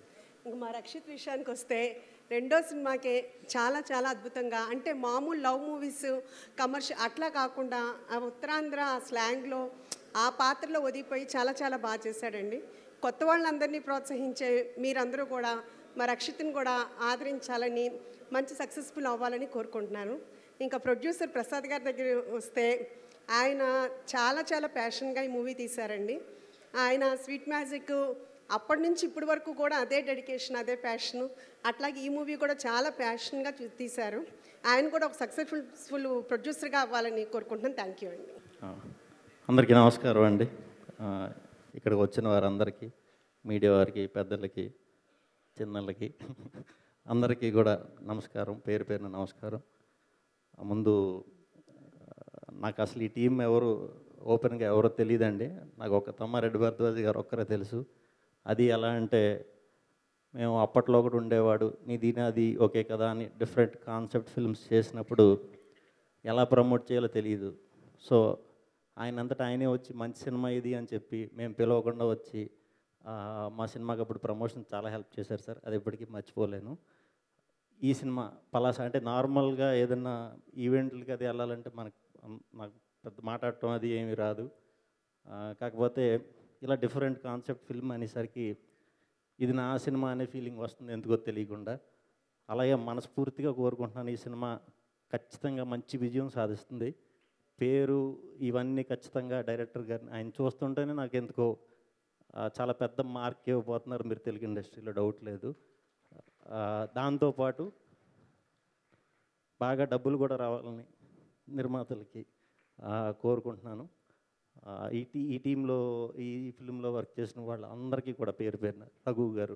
ఇంక మా రక్షిత్ విషయానికి వస్తే రెండో సినిమాకే చాలా చాలా అద్భుతంగా అంటే మామూలు లవ్ మూవీస్ కమర్షియల్ అట్లా కాకుండా ఆ ఉత్తరాంధ్ర ఆ స్లాంగ్లో ఆ పాత్రలో ఒదిగిపోయి చాలా చాలా బాగా చేశాడండి కొత్త వాళ్ళందరినీ ప్రోత్సహించే మీరందరూ కూడా మా రక్షిత్ని కూడా ఆదరించాలని మంచి సక్సెస్ఫుల్ అవ్వాలని కోరుకుంటున్నాను ఇంకా ప్రొడ్యూసర్ ప్రసాద్ గారి దగ్గర వస్తే ఆయన చాలా చాలా ప్యాషన్గా ఈ మూవీ తీశారండి ఆయన స్వీట్ మ్యాజిక్ అప్పటి నుంచి ఇప్పటి వరకు కూడా అదే డెడికేషన్ అదే ప్యాషన్ అట్లాగే ఈ మూవీ కూడా చాలా ప్యాషన్గా చూ- తీశారు ఆయన కూడా ఒక సక్సెస్ఫుల్ ఫుల్ ప్రొడ్యూసర్గా అవ్వాలని కోరుకుంటున్నాను థ్యాంక్ యూ అండి ఆ, అందరికీ నమస్కారం అండి ఆ, ఇక్కడికి వచ్చిన వారందరికీ మీడియా వారికి పెద్దలకి చిన్నలకి అందరికీ కూడా నమస్కారం పేరు పేరున నమస్కారం ఆ, ముందు ఆ, నాకు అసలు ఈ టీం ఎవరు ఓపెన్గా ఎవరో తెలియదండి నాకు ఒక తమ్మారెడ్డి భరద్వాజ్ గారు ఒక్కరే తెలుసు అది ఎలా అంటే మేము అప్పట్లో ఒకటి ఉండేవాడు నీది అది ఓకే కదా అని డిఫరెంట్ కాన్సెప్ట్ ఫిల్మ్స్ చేసినప్పుడు ఎలా ప్రమోట్ చేయాలో తెలియదు సో ఆయన అంతటా ఆయనే వచ్చి మంచి సినిమా ఇది అని చెప్పి మేము పిలవకుండా వచ్చి ఆ, మా సినిమాకి అప్పుడు ప్రమోషన్ చాలా హెల్ప్ చేశారు సార్ అది ఎప్పటికీ మర్చిపోలేను ఈ సినిమా పలాస అంటే నార్మల్గా ఏదన్నా ఈవెంట్లకి అది వెళ్ళాలంటే మనకు అం- నాకు పెద్ద మాట్లాడటం అది ఏమీ రాదు ఆ, కాకపోతే ఇలా డిఫరెంట్ కాన్సెప్ట్ ఫిల్మ్ అనేసరికి ఇది నా సినిమా అనే ఫీలింగ్ వస్తుంది ఎందుకో తెలియకుండా అలాగే మనస్ఫూర్తిగా కోరుకుంటున్నాను ఈ సినిమా ఖచ్చితంగా మంచి విజయం సాధిస్తుంది పేరు ఇవన్నీ ఖచ్చితంగా డైరెక్టర్ గారిని ఆయన చూస్తుంటేనే నాకు ఎందుకో ఆ, చాలా పెద్ద మార్క్ ఇవ్వబోతున్నారు మీరు తెలుగు ఇండస్ట్రీలో డౌట్ లేదు ఆ, దాంతోపాటు బాగా డబ్బులు కూడా రావాలని నిర్మాతలకి ఆ, కోరుకుంటున్నాను ఆ, ఈ టీ ఈ టీంలో ఈ ఫిలింలో వర్క్ చేసిన వాళ్ళందరికీ కూడా పేరు పేరున రఘు గారు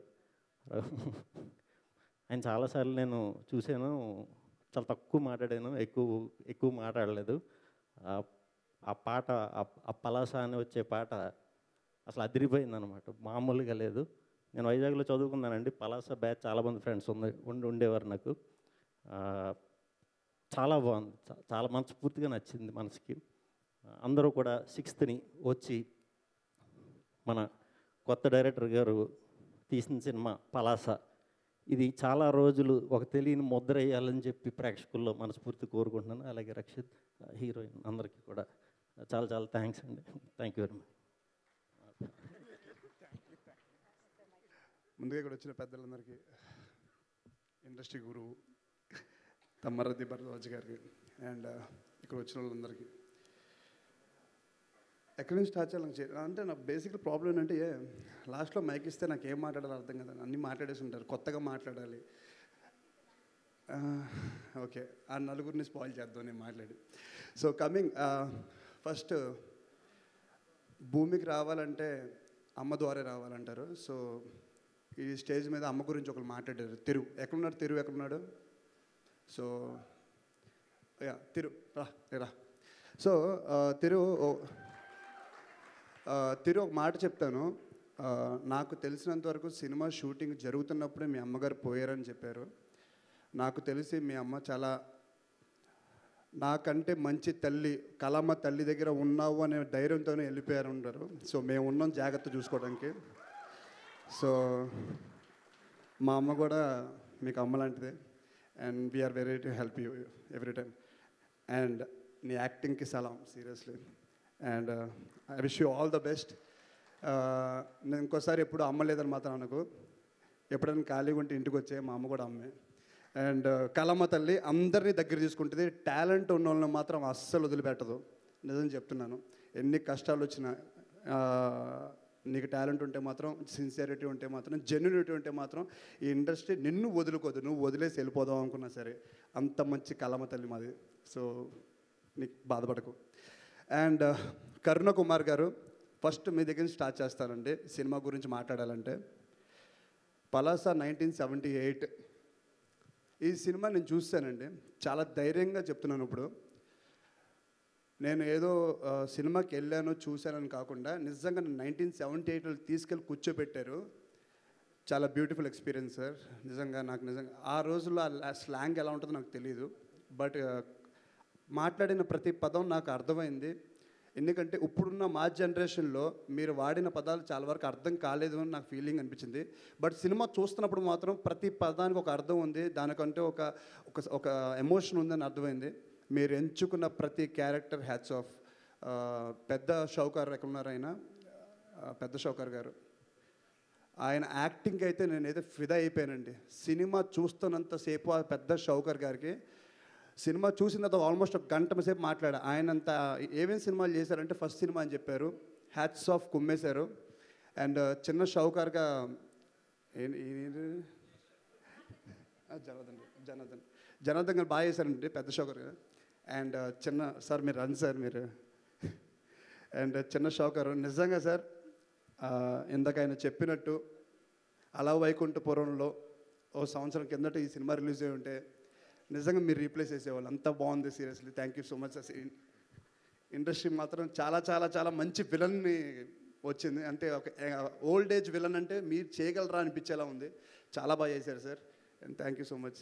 ఆయన చాలాసార్లు నేను చూశాను చాలా తక్కువ మాట్లాడాను ఎక్కువ ఎక్కువ మాట్లాడలేదు ఆ, ఆ పాట ఆ- ఆ పలాస అని వచ్చే పాట అసలు అదిరిపోయింది అనమాట మామూలుగా లేదు నేను వైజాగ్లో చదువుకున్నానండి పలాస బ్యాచ్ చాలామంది ఫ్రెండ్స్ ఉంది ఉండి ఉండేవారు నాకు ఆ, చాలా బాగుంది చా- చాలా మనస్ఫూర్తిగా నచ్చింది మనసుకి అందరూ కూడా సిక్స్త్ని వచ్చి మన కొత్త డైరెక్టర్ గారు తీసిన సినిమా పలాస ఇది చాలా రోజులు ఒక తెలియని ముద్ర వేయాలని చెప్పి ప్రేక్షకుల్లో మనస్ఫూర్తి కోరుకుంటున్నాను అలాగే రక్షిత్ హీరోయిన్ అందరికీ కూడా చాలా చాలా థ్యాంక్స్ అండి థ్యాంక్ యూ వెరీ మచ్ ముందుగా ఇక్కడ వచ్చిన పెద్దలందరికీ ఇండస్ట్రీ గురువు తమ్మరద్ది భరద్వాజ్ గారికి అండ్ ఇక్కడ వచ్చిన వాళ్ళందరికీ ఎక్కడి నుంచి స్టార్ట్ చేయాలని చే- అంటే నా బేసిక్ ప్రాబ్లం ఏంటంటే లాస్ట్లో మైక్ ఇస్తే నాకు ఏం మాట్లాడాలో అర్థం కదా అన్నీ మాట్లాడేసి ఉంటారు కొత్తగా మాట్లాడాలి ఓకే ఆ నలుగురిని స్పాయిల్ చేద్దాం నేను మాట్లాడి సో కమింగ్ ఫస్ట్ భూమికి రావాలంటే అమ్మ ద్వారా రావాలంటారు సో ఈ స్టేజ్ మీద అమ్మ గురించి ఒకరు మాట్లాడారు తిరు ఎక్కడున్నాడు తిరు ఎక్కడున్నాడు సో యా తిరు రా ఏ రా సో ఆ, తిరు ఓ- ఆ, తిరు ఒక మాట చెప్తాను ఆ, నాకు తెలిసినంత వరకు సినిమా షూటింగ్ జరుగుతున్నప్పుడే మీ అమ్మగారు పోయారని చెప్పారు నాకు తెలిసి మీ అమ్మ చాలా నాకంటే మంచి తల్లి కలమ్మ తల్లి దగ్గర ఉన్నావు అనే ధైర్యంతోనే వెళ్ళిపోయారు ఉంటారు సో మేము ఉన్నాం జాగ్రత్త చూసుకోవడానికి సో మా అమ్మ కూడా మీకు అమ్మ లాంటిదే and we're very to help you every time and నీ యాక్టింగ్కి సలాం seriously and I wish you all the best నేను ఇంకోసారి ఎప్పుడు అమ్మ లేదని మాత్రం అనుకో ఎప్పుడైనా ఖాళీగా ఉంటే ఇంటికి వచ్చే మా అమ్మ కూడా అమ్మే అండ్ కలమ్మ తల్లి అందరినీ దగ్గర తీసుకుంటుంది టాలెంట్ ఉన్న వాళ్ళని మాత్రం అస్సలు వదిలిపెట్టదు నిజం చెప్తున్నాను ఎన్ని కష్టాలు వచ్చినా ఆ, నీకు టాలెంట్ ఉంటే మాత్రం సిన్సియారిటీ ఉంటే మాత్రం జెన్యునిటీ ఉంటే మాత్రం ఈ ఇండస్ట్రీ నిన్ను వదులుకోదు నువ్వు వదిలేసి వెళ్ళిపోదాం అనుకున్నా సరే అంత మంచి కలమ తల్లి మాది సో నీకు బాధపడకు అండ్ కరుణ కుమార్ గారు ఫస్ట్ మీ దగ్గర నుంచి స్టార్ట్ చేస్తానండి సినిమా గురించి మాట్లాడాలంటే పలాస నైన్టీన్ సెవెంటీ ఎయిట్ ఈ సినిమా నేను చూస్తానండి చాలా ధైర్యంగా చెప్తున్నాను ఇప్పుడు నేను ఏదో ఆ, సినిమాకి వెళ్ళాను చూశానని కాకుండా నిజంగా నైన్టీన్ సెవెంటీ ఎయిట్లో తీసుకెళ్ళి కూర్చోబెట్టారు చాలా బ్యూటిఫుల్ ఎక్స్పీరియన్స్ సార్ నిజంగా నాకు నిజంగా ఆ రోజుల్లో ఆ స్లాంగ్ ఎలా ఉంటుందో నాకు తెలియదు బట్ మాట్లాడిన ప్రతి పదం నాకు అర్థమైంది ఎందుకంటే ఇప్పుడున్న మా జనరేషన్లో మీరు వాడిన పదాలు చాలా వరకు అర్థం కాలేదు అని నాకు ఫీలింగ్ అనిపించింది బట్ సినిమా చూస్తున్నప్పుడు మాత్రం ప్రతి పదానికి ఒక అర్థం ఉంది దానికంటే ఒక ఒక ఒక ఎమోషన్ ఉందని అర్థమైంది మీరు ఎంచుకున్న ప్రతి క్యారెక్టర్ హ్యాట్స్ ఆఫ్ పెద్ద షౌకార్ ఎక్కడ ఉన్నారు ఆయన ఆ, పెద్ద షౌకార్ గారు ఆయన యాక్టింగ్ అయితే నేనైతే ఫిదా అయిపోయానండి సినిమా చూస్తున్నంతసేపు ఆ పెద్ద షౌకర్ గారికి సినిమా చూసిన తర్వాత ఆల్మోస్ట్ ఒక గంట సేపు మాట్లాడా ఆయనంత ఏమేమి సినిమాలు చేశారంటే ఫస్ట్ సినిమా అని చెప్పారు హ్యాట్స్ ఆఫ్ కుమ్మేశారు అండ్ చిన్న షౌకర్గా ఏ- ఏ- ఆ, జనార్దన్ జనార్దన్ జనార్దన్ గారు బాగా చేశారండి పెద్ద షౌకర్ గారు అండ్ చిన్న సార్ మీరు రండి సార్ మీరు అండ్ చిన్న షౌకర్ నిజంగా సార్ ఆ, ఇందాక ఆయన చెప్పినట్టు అలా వైకుంఠపురంలో ఓ సంవత్సరం కిందట ఈ సినిమా రిలీజ్ అయి ఉంటే నిజంగా మీరు రీప్లేస్ చేసేవాళ్ళు అంత బాగుంది seriously thank you so much sir industry మాత్రం చాలా చాలా చాలా మంచి విలన్ని వచ్చింది అంటే ఒక ఓల్డ్ ఏజ్ విలన్ అంటే మీరు చేయగలరా అనిపించేలా ఉంది చాలా బాగా చేశారు sir and thank you so much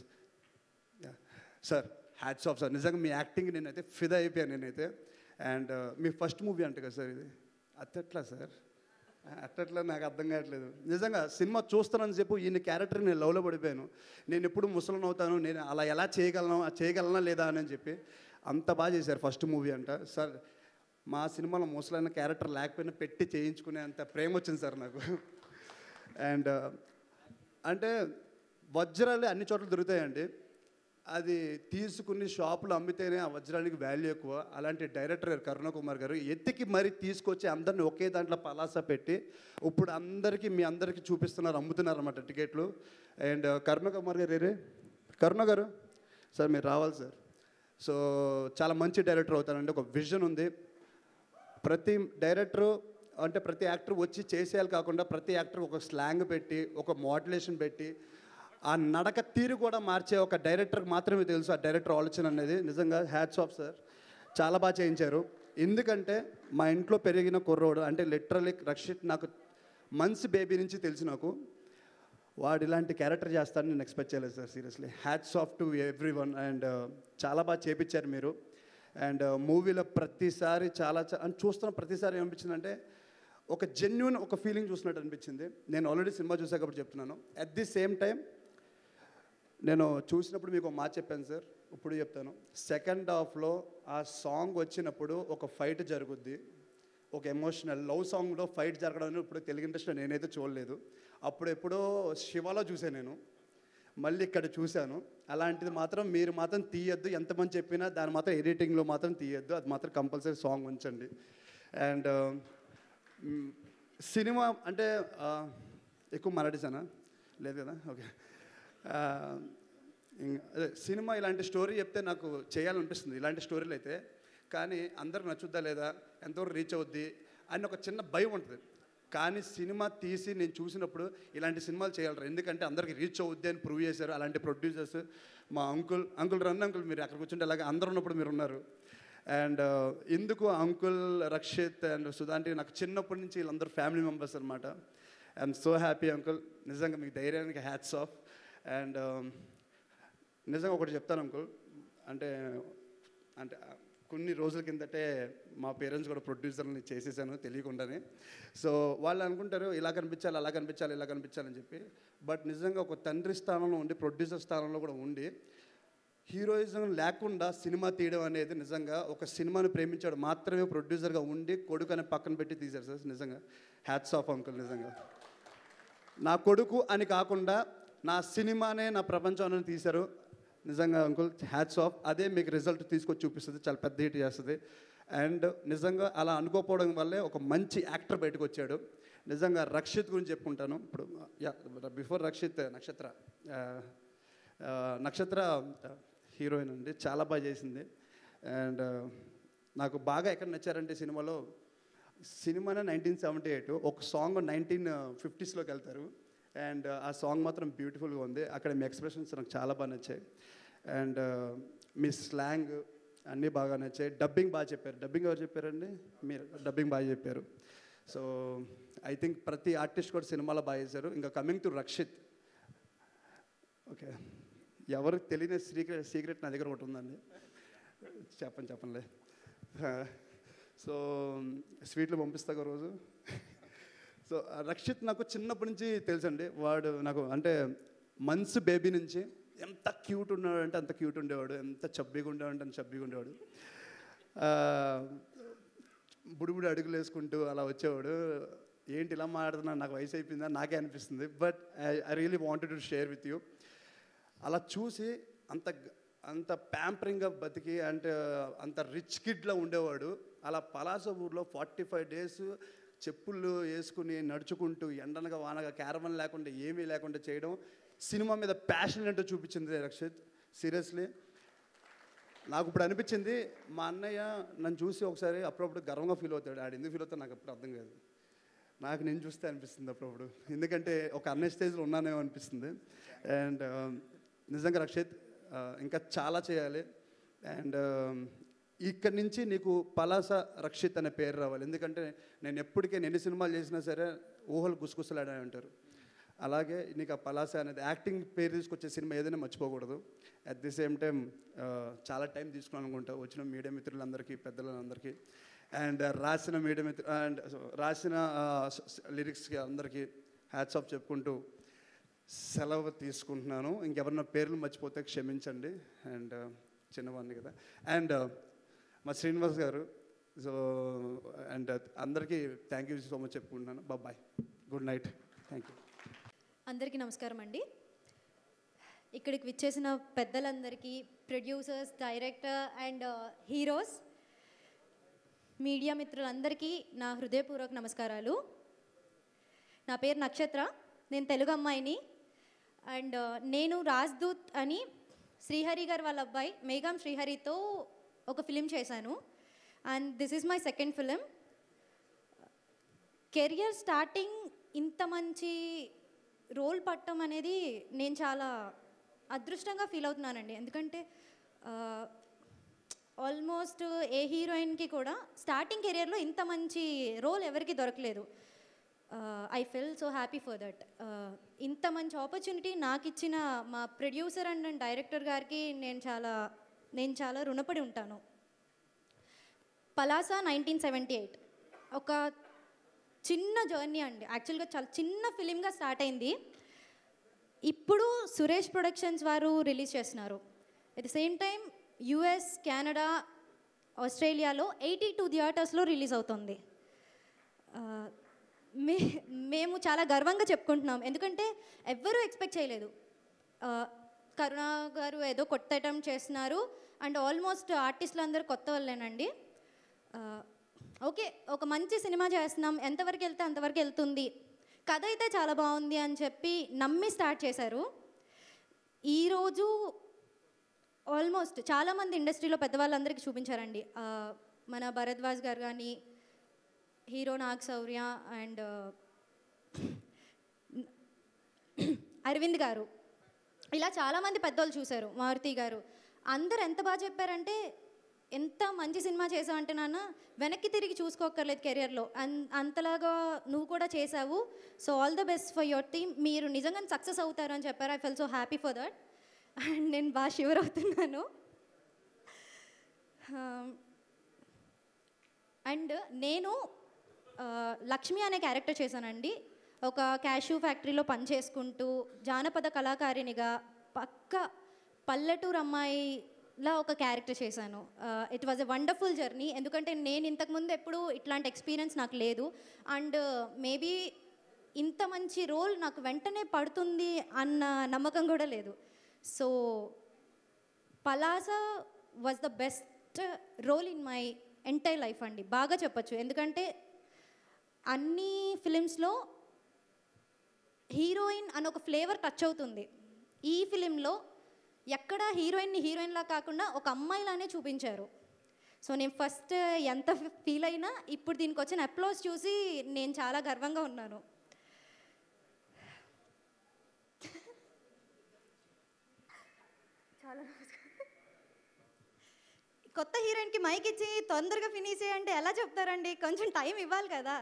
sir hats off sir నిజంగా మీ యాక్టింగ్ నేనైతే ఫిదా అయిపోయాను నేనైతే అండ్ మీ ఫస్ట్ మూవీ అంట కదా సార్ ఇది అట్టట్లా సార్ అట్టట్లా నాకు అర్థం కావట్లేదు నిజంగా సినిమా చూస్తానని చెప్పు ఈయన క్యారెక్టర్ నేను లవ్లో పడిపోయాను నేను ఎప్పుడు ముసలను అవుతాను నేను అలా ఎలా చేయగలను ఆ చేయగలనా లేదా అని చెప్పి అంత బాగా చేశారు ఫస్ట్ మూవీ అంట సార్ మా సినిమాలో ముసలైన క్యారెక్టర్ లేకపోయినా పెట్టి చేయించుకునే అంత ప్రేమ వచ్చింది సార్ నాకు అండ్ అంటే వజ్రాలు అన్ని చోట్ల దొరుకుతాయండి అది తీసుకుని షాపులో అమ్మితేనే ఆ వజ్రానికి వాల్యూ ఎక్కువ అలాంటి డైరెక్టర్ గారు కరుణ కుమార్ గారు ఎత్తికి మరీ తీసుకొచ్చి అందరిని ఒకే దాంట్లో పలాస పెట్టి ఇప్పుడు అందరికీ మీ అందరికీ చూపిస్తున్నారు అమ్ముతున్నారు అన్నమాట టికెట్లు అండ్ కరుణ కుమార్ గారు ఏరే కరుణ గారు సార్ మీరు రావాలి సార్ సో చాలా మంచి డైరెక్టర్ అవుతారండి ఒక విజన్ ఉంది ప్రతి డైరెక్టరు అంటే ప్రతి యాక్టర్ వచ్చి చేసేయాలి కాకుండా ప్రతి యాక్టర్ ఒక స్లాంగ్ పెట్టి ఒక మోడ్యులేషన్ పెట్టి ఆ నడక తీరు కూడా మార్చే ఒక డైరెక్టర్కి మాత్రమే తెలుసు ఆ డైరెక్టర్ ఆలోచన అనేది నిజంగా హ్యాట్స్ ఆఫ్ సార్ చాలా బాగా చేయించారు ఎందుకంటే మా ఇంట్లో పెరిగిన కుర్రోడు అంటే లిటరలీ రక్షిత్ నాకు మంచి బేబీ నుంచి తెలుసు నాకు వాడు ఇలాంటి క్యారెక్టర్ చేస్తాడని నేను ఎక్స్పెక్ట్ చేయలేదు sir seriously hats off to everyone and చాలా బాగా చేపించారు మీరు అండ్ మూవీలో ప్రతిసారి చాలా చా- అని చూస్తున్న ప్రతిసారి ఏమనిపించిందంటే ఒక జెన్యున్ ఒక ఫీలింగ్ చూసినట్టు అనిపించింది నేను ఆల్రెడీ సినిమా చూసా కాబట్టి చెప్తున్నాను అట్ ది సేమ్ టైం నేను చూసినప్పుడు మీకు ఒక మాట చెప్పాను సార్ ఇప్పుడు చెప్తాను సెకండ్ హాఫ్లో ఆ సాంగ్ వచ్చినప్పుడు ఒక ఫైట్ జరుగుద్ది ఒక ఎమోషనల్ లవ్ సాంగ్లో ఫైట్ జరగడం అనేది ఇప్పుడు తెలుగు ఇండస్ట్రీలో నేనైతే చూడలేదు అప్పుడు ఎప్పుడో శివలో చూసాను నేను మళ్ళీ ఇక్కడ చూశాను అలాంటిది మాత్రం మీరు మాత్రం తీయద్దు ఎంతమంది చెప్పినా దాని మాత్రం ఎడిటింగ్లో మాత్రం తీయద్దు అది మాత్రం కంపల్సరీ సాంగ్ ఉంచండి అండ్ సినిమా అంటే ఆ, ఎక్కువ మరాఠీసానా లేదు కదా ఓకే ఆ, ఇంక- అదే సినిమా ఇలాంటి స్టోరీ చెప్తే నాకు చేయాలనిపిస్తుంది ఇలాంటి స్టోరీలు అయితే కానీ అందరికి నచ్చుద్దా లేదా ఎంతవరకు రీచ్ అవుద్ది అని ఒక చిన్న భయం ఉంటుంది కానీ సినిమా తీసి నేను చూసినప్పుడు ఇలాంటి సినిమాలు చేయగలరు ఎందుకంటే అందరికి రీచ్ అవుద్ది అని ప్రూవ్ చేశారు అలాంటి ప్రొడ్యూసర్స్ మా అంకుల్ అంకుల్ రన్ అంకుల్ మీరు అక్కడ కూర్చుంటే అలాగే అందరూ ఉన్నప్పుడు మీరు ఉన్నారు అండ్ ఎందుకు అంకుల్ రక్షిత్ అండ్ సుధాంటి నాకు చిన్నప్పటి నుంచి వీళ్ళందరూ ఫ్యామిలీ మెంబర్స్ అనమాట ఐఎమ్ సో హ్యాపీ అంకుల్ నిజంగా మీకు ధైర్యానికి హ్యాట్స్ ఆఫ్ అండ్ నిజంగా ఒకటి చెప్తాను అంకుల్ అంటే అంటే ఆ, కొన్ని రోజుల కిందటే మా పేరెంట్స్ కూడా ప్రొడ్యూసర్ని చేసేసాను తెలియకుండానే సో వాళ్ళు అనుకుంటారు ఇలా కనిపించాలి అలా కనిపించాలి ఇలా కనిపించాలని చెప్పి బట్ నిజంగా ఒక తండ్రి స్థానంలో ఉండి ప్రొడ్యూసర్ స్థానంలో కూడా ఉండి హీరోయిజం లేకుండా సినిమా తీయడం అనేది నిజంగా ఒక సినిమాని ప్రేమించాడు మాత్రమే ప్రొడ్యూసర్గా ఉండి కొడుకు అనే పక్కన పెట్టి తీశారు సార్ నిజంగా హ్యాట్స్ ఆఫ్ అంకుల్ నిజంగా నా కొడుకు అని కాకుండా నా సినిమానే నా ప్రపంచం అని తీశారు నిజంగా అంకుల్ హ్యాట్స్ ఆఫ్ అదే మీకు రిజల్ట్ తీసుకొచ్చి చూపిస్తుంది చాలా పెద్ద హిట్ చేస్తుంది అండ్ నిజంగా అలా అనుకోకపోవడం వల్లే ఒక మంచి యాక్టర్ బయటకు వచ్చాడు నిజంగా రక్షిత్ గురించి చెప్పుకుంటాను ఇప్పుడు బిఫోర్ రక్షిత్ నక్షత్ర ఆ, ఆ, నక్షత్ర హీరోయిన్ అండి చాలా బాగా చేసింది అండ్ నాకు బాగా ఎక్కడ నచ్చారంటే సినిమాలో సినిమానే నైన్టీన్ సెవెంటీ ఎయిట్ ఒక సాంగ్ నైన్టీన్ ఫిఫ్టీస్లోకి వెళ్తారు అండ్ ఆ సాంగ్ మాత్రం బ్యూటిఫుల్గా ఉంది అక్కడ మీ ఎక్స్ప్రెషన్స్ నాకు చాలా బాగా నచ్చాయి అండ్ మీ స్లాంగ్ అన్నీ బాగా నచ్చాయి డబ్బింగ్ బాగా చెప్పారు డబ్బింగ్ ఎవరు చెప్పారండి మీరు డబ్బింగ్ బాగా చెప్పారు సో ఐ థింక్ ప్రతి ఆర్టిస్ట్ కూడా సినిమాలో బాగా చేశారు ఇంకా కమింగ్ టు రక్షిత్ ఓకే ఎవరికి తెలియని సీక్రెట్ సీక్రెట్ నా దగ్గర ఒకటి ఉందండి చెప్పండి చెప్పండి సో స్వీట్లు పంపిస్తా ఒక రోజు సో ఆ రక్షిత్ నాకు చిన్నప్పటి నుంచి తెలుసండి వాడు నాకు అంటే మంత్స్ బేబీ నుంచి ఎంత క్యూట్ ఉన్నాడు అంటే అంత క్యూట్ ఉండేవాడు ఎంత చబ్బీగా ఉండేవాడు అంత చబ్బీగా ఉండేవాడు ఆ, బుడిబుడి అడుగులు వేసుకుంటూ అలా వచ్చేవాడు ఏంటి ఇలా మాట్లాడుతున్నా నాకు వయసు అయిపోయిందా నాకే అనిపిస్తుంది but I really wanted to share with you అలా చూసి అంత గ- అంత ప్యాంపరింగ్గా బతికి అంటే అంత రిచ్ కిడ్లా ఉండేవాడు అలా పలాస ఊర్లో ఫార్టీ ఫైవ్ డేస్ చెప్పులు వేసుకుని నడుచుకుంటూ ఎండనగా వానగా క్యారవన్ లేకుండా ఏమీ లేకుండా చేయడం సినిమా మీద ప్యాషన్ ఏంటో చూపించింది రక్షిత్ సీరియస్లీ నాకు ఇప్పుడు అనిపించింది మా అన్నయ్య నన్ను చూసి ఒకసారి అప్పుడప్పుడు గర్వంగా ఫీల్ అవుతాడు ఆడు ఎందుకు ఫీల్ అవుతాడు నాకు అప్పుడు అర్థం కాదు నాకు నేను చూస్తే అనిపిస్తుంది అప్పుడప్పుడు ఎందుకంటే ఒక అన్నయ్య స్టేజ్లో ఉన్నానేమో అనిపిస్తుంది అండ్ నిజంగా రక్షిత్ ఆ, ఇంకా చాలా చేయాలి అండ్ ఇక్కడి నుంచి నీకు పలాస రక్షిత్ అనే పేరు రావాలి ఎందుకంటే నేను ఎప్పటికే ఎన్ని సినిమాలు చేసినా సరే ఊహలు గుసగుసలాడని అంటారు అలాగే నీకు ఆ పలాస అనేది యాక్టింగ్ పేరు తీసుకొచ్చే సినిమా ఏదైనా మర్చిపోకూడదు అట్ ది సేమ్ టైం చాలా టైం తీసుకున్నాను అనుకుంటా వచ్చిన మీడియా మిత్రులందరికీ పెద్దలందరికీ అండ్ రాసిన మీడియా మిత్రు అండ్ రాసిన లిరిక్స్కి అందరికీ హ్యాట్స్ ఆఫ్ చెప్పుకుంటూ సెలవు తీసుకుంటున్నాను ఇంకెవరన్నా పేర్లు మర్చిపోతే క్షమించండి అండ్ చిన్నవాడిని కదా అండ్ మా శ్రీనివాస్ గారు సో అండ్ అందరికీ థ్యాంక్ యూ సో మచ్ చెప్పుకుంటున్నాను bye good night thank you అందరికీ నమస్కారం అండి ఇక్కడికి విచ్చేసిన పెద్దలందరికీ producers director and heroes media మిత్రులందరికీ నా హృదయపూర్వక నమస్కారాలు నా పేరు నక్షత్ర నేను తెలుగు అమ్మాయిని అండ్ నేను రాజ్దూత్ అని శ్రీహరి గారు వాళ్ళ అబ్బాయి మేఘం శ్రీహరితో ఒక ఫిలిం చేశాను and this is my second film career starting ఇంత మంచి రోల్ పట్టడం అనేది నేను చాలా అదృష్టంగా ఫీల్ అవుతున్నానండి ఎందుకంటే ఆల్మోస్ట్ ఏ హీరోయిన్కి కూడా స్టార్టింగ్ కెరియర్లో ఇంత మంచి రోల్ ఎవరికి దొరకలేదు I feel so happy for that ఇంత మంచి ఆపర్చునిటీ నాకు ఇచ్చిన మా ప్రొడ్యూసర్ అండ్ డైరెక్టర్ గారికి నేను చాలా నేను చాలా రుణపడి ఉంటాను పలాసా నైన్టీన్ సెవెంటీ ఎయిట్ ఒక చిన్న జర్నీ అండి యాక్చువల్గా చాలా చిన్న ఫిలింగా స్టార్ట్ అయింది ఇప్పుడు సురేష్ ప్రొడక్షన్స్ వారు రిలీజ్ చేస్తున్నారు at the same time US Canada ఆస్ట్రేలియాలో ఎయిటీ టూ థియేటర్స్లో రిలీజ్ అవుతుంది ఆ, మే మేము చాలా గర్వంగా చెప్పుకుంటున్నాం ఎందుకంటే ఎవ్వరూ ఎక్స్పెక్ట్ చేయలేదు ఆ, కరుణ గారు ఏదో కొత్త అటెంప్ట్ చేస్తున్నారు అండ్ ఆల్మోస్ట్ ఆర్టిస్టులు అందరూ కొత్త వాళ్ళేనండి ఆ, ఓకే ఒక మంచి సినిమా చేస్తున్నాం ఎంతవరకు వెళ్తే అంతవరకు వెళ్తుంది కథ అయితే చాలా బాగుంది అని చెప్పి నమ్మి స్టార్ట్ చేశారు ఈరోజు ఆల్మోస్ట్ చాలామంది ఇండస్ట్రీలో పెద్దవాళ్ళందరికీ చూపించారండి ఆ, మన భరద్వాజ్ గారు కానీ హీరో నాగ్ శౌర్య అండ్ అరవింద్ గారు ఇలా చాలామంది పెద్దోళ్ళు చూశారు మారుతి గారు అందరు ఎంత బాగా చెప్పారంటే ఎంత మంచి సినిమా చేసావంటే నాన్న వెనక్కి తిరిగి చూసుకోక్కర్లేదు కెరియర్లో అన్ అంతలాగా నువ్వు కూడా చేసావు so all the best for your team మీరు నిజంగా సక్సెస్ అవుతారు అని చెప్పారు I felt so happy for that and నేను బాగా షివర్ అవుతున్నాను అండ్ నేను ఆ, లక్ష్మి అనే క్యారెక్టర్ చేశానండి ఒక క్యాష్యూ ఫ్యాక్టరీలో పనిచేసుకుంటూ జానపద కళాకారిణిగా పక్క పల్లెటూరు అమ్మాయిలా ఒక క్యారెక్టర్ చేశాను it was a wonderful journey ఎందుకంటే నేను ఇంతకుముందు ఎప్పుడు ఇట్లాంటి ఎక్స్పీరియన్స్ నాకు లేదు అండ్ మేబీ ఇంత మంచి రోల్ నాకు వెంటనే పడుతుంది అన్న నమ్మకం కూడా లేదు so Palasa was the best role in my entire life అండి బాగా చెప్పొచ్చు ఎందుకంటే అన్ని ఫిలిమ్స్లో హీరోయిన్ అని ఒక ఫ్లేవర్ టచ్ అవుతుంది ఈ ఫిలింలో ఎక్కడ హీరోయిన్ని హీరోయిన్లా కాకుండా ఒక అమ్మాయిలానే చూపించారు సో నేను ఫస్ట్ ఎంత ఫీల్ అయినా ఇప్పుడు దీనికి వచ్చిన అప్లోస్ చూసి నేను చాలా గర్వంగా ఉన్నాను చాలా కొత్త హీరోయిన్కి మైక్ ఇచ్చి తొందరగా ఫినిష్ చేయంటే ఎలా చెప్తారండి కొంచెం టైం ఇవ్వాలి కదా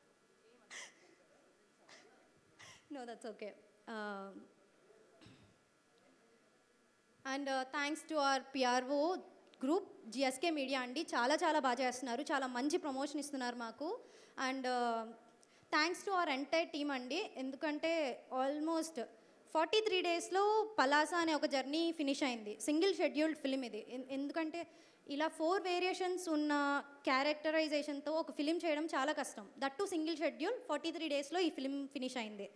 no that's okay and thanks to our PRO group GSK media అండి చాలా చాలా బాగా చేస్తున్నారు చాలా మంచి ప్రమోషన్ ఇస్తున్నారు మాకు and thanks to our entire team అండి ఎందుకంటే ఆల్మోస్ట్ ఫార్టీ త్రీ డేస్లో పలాస అనే ఒక జర్నీ ఫినిష్ అయింది సింగిల్ షెడ్యూల్డ్ ఫిలిం ఇది ఎన్- ఎందుకంటే ఇలా ఫోర్ వేరియేషన్స్ ఉన్న క్యారెక్టరైజేషన్తో ఒక ఫిలిం చేయడం చాలా కష్టం that to single schedule forty three డేస్లో ఈ ఫిలిం ఫినిష్ అయింది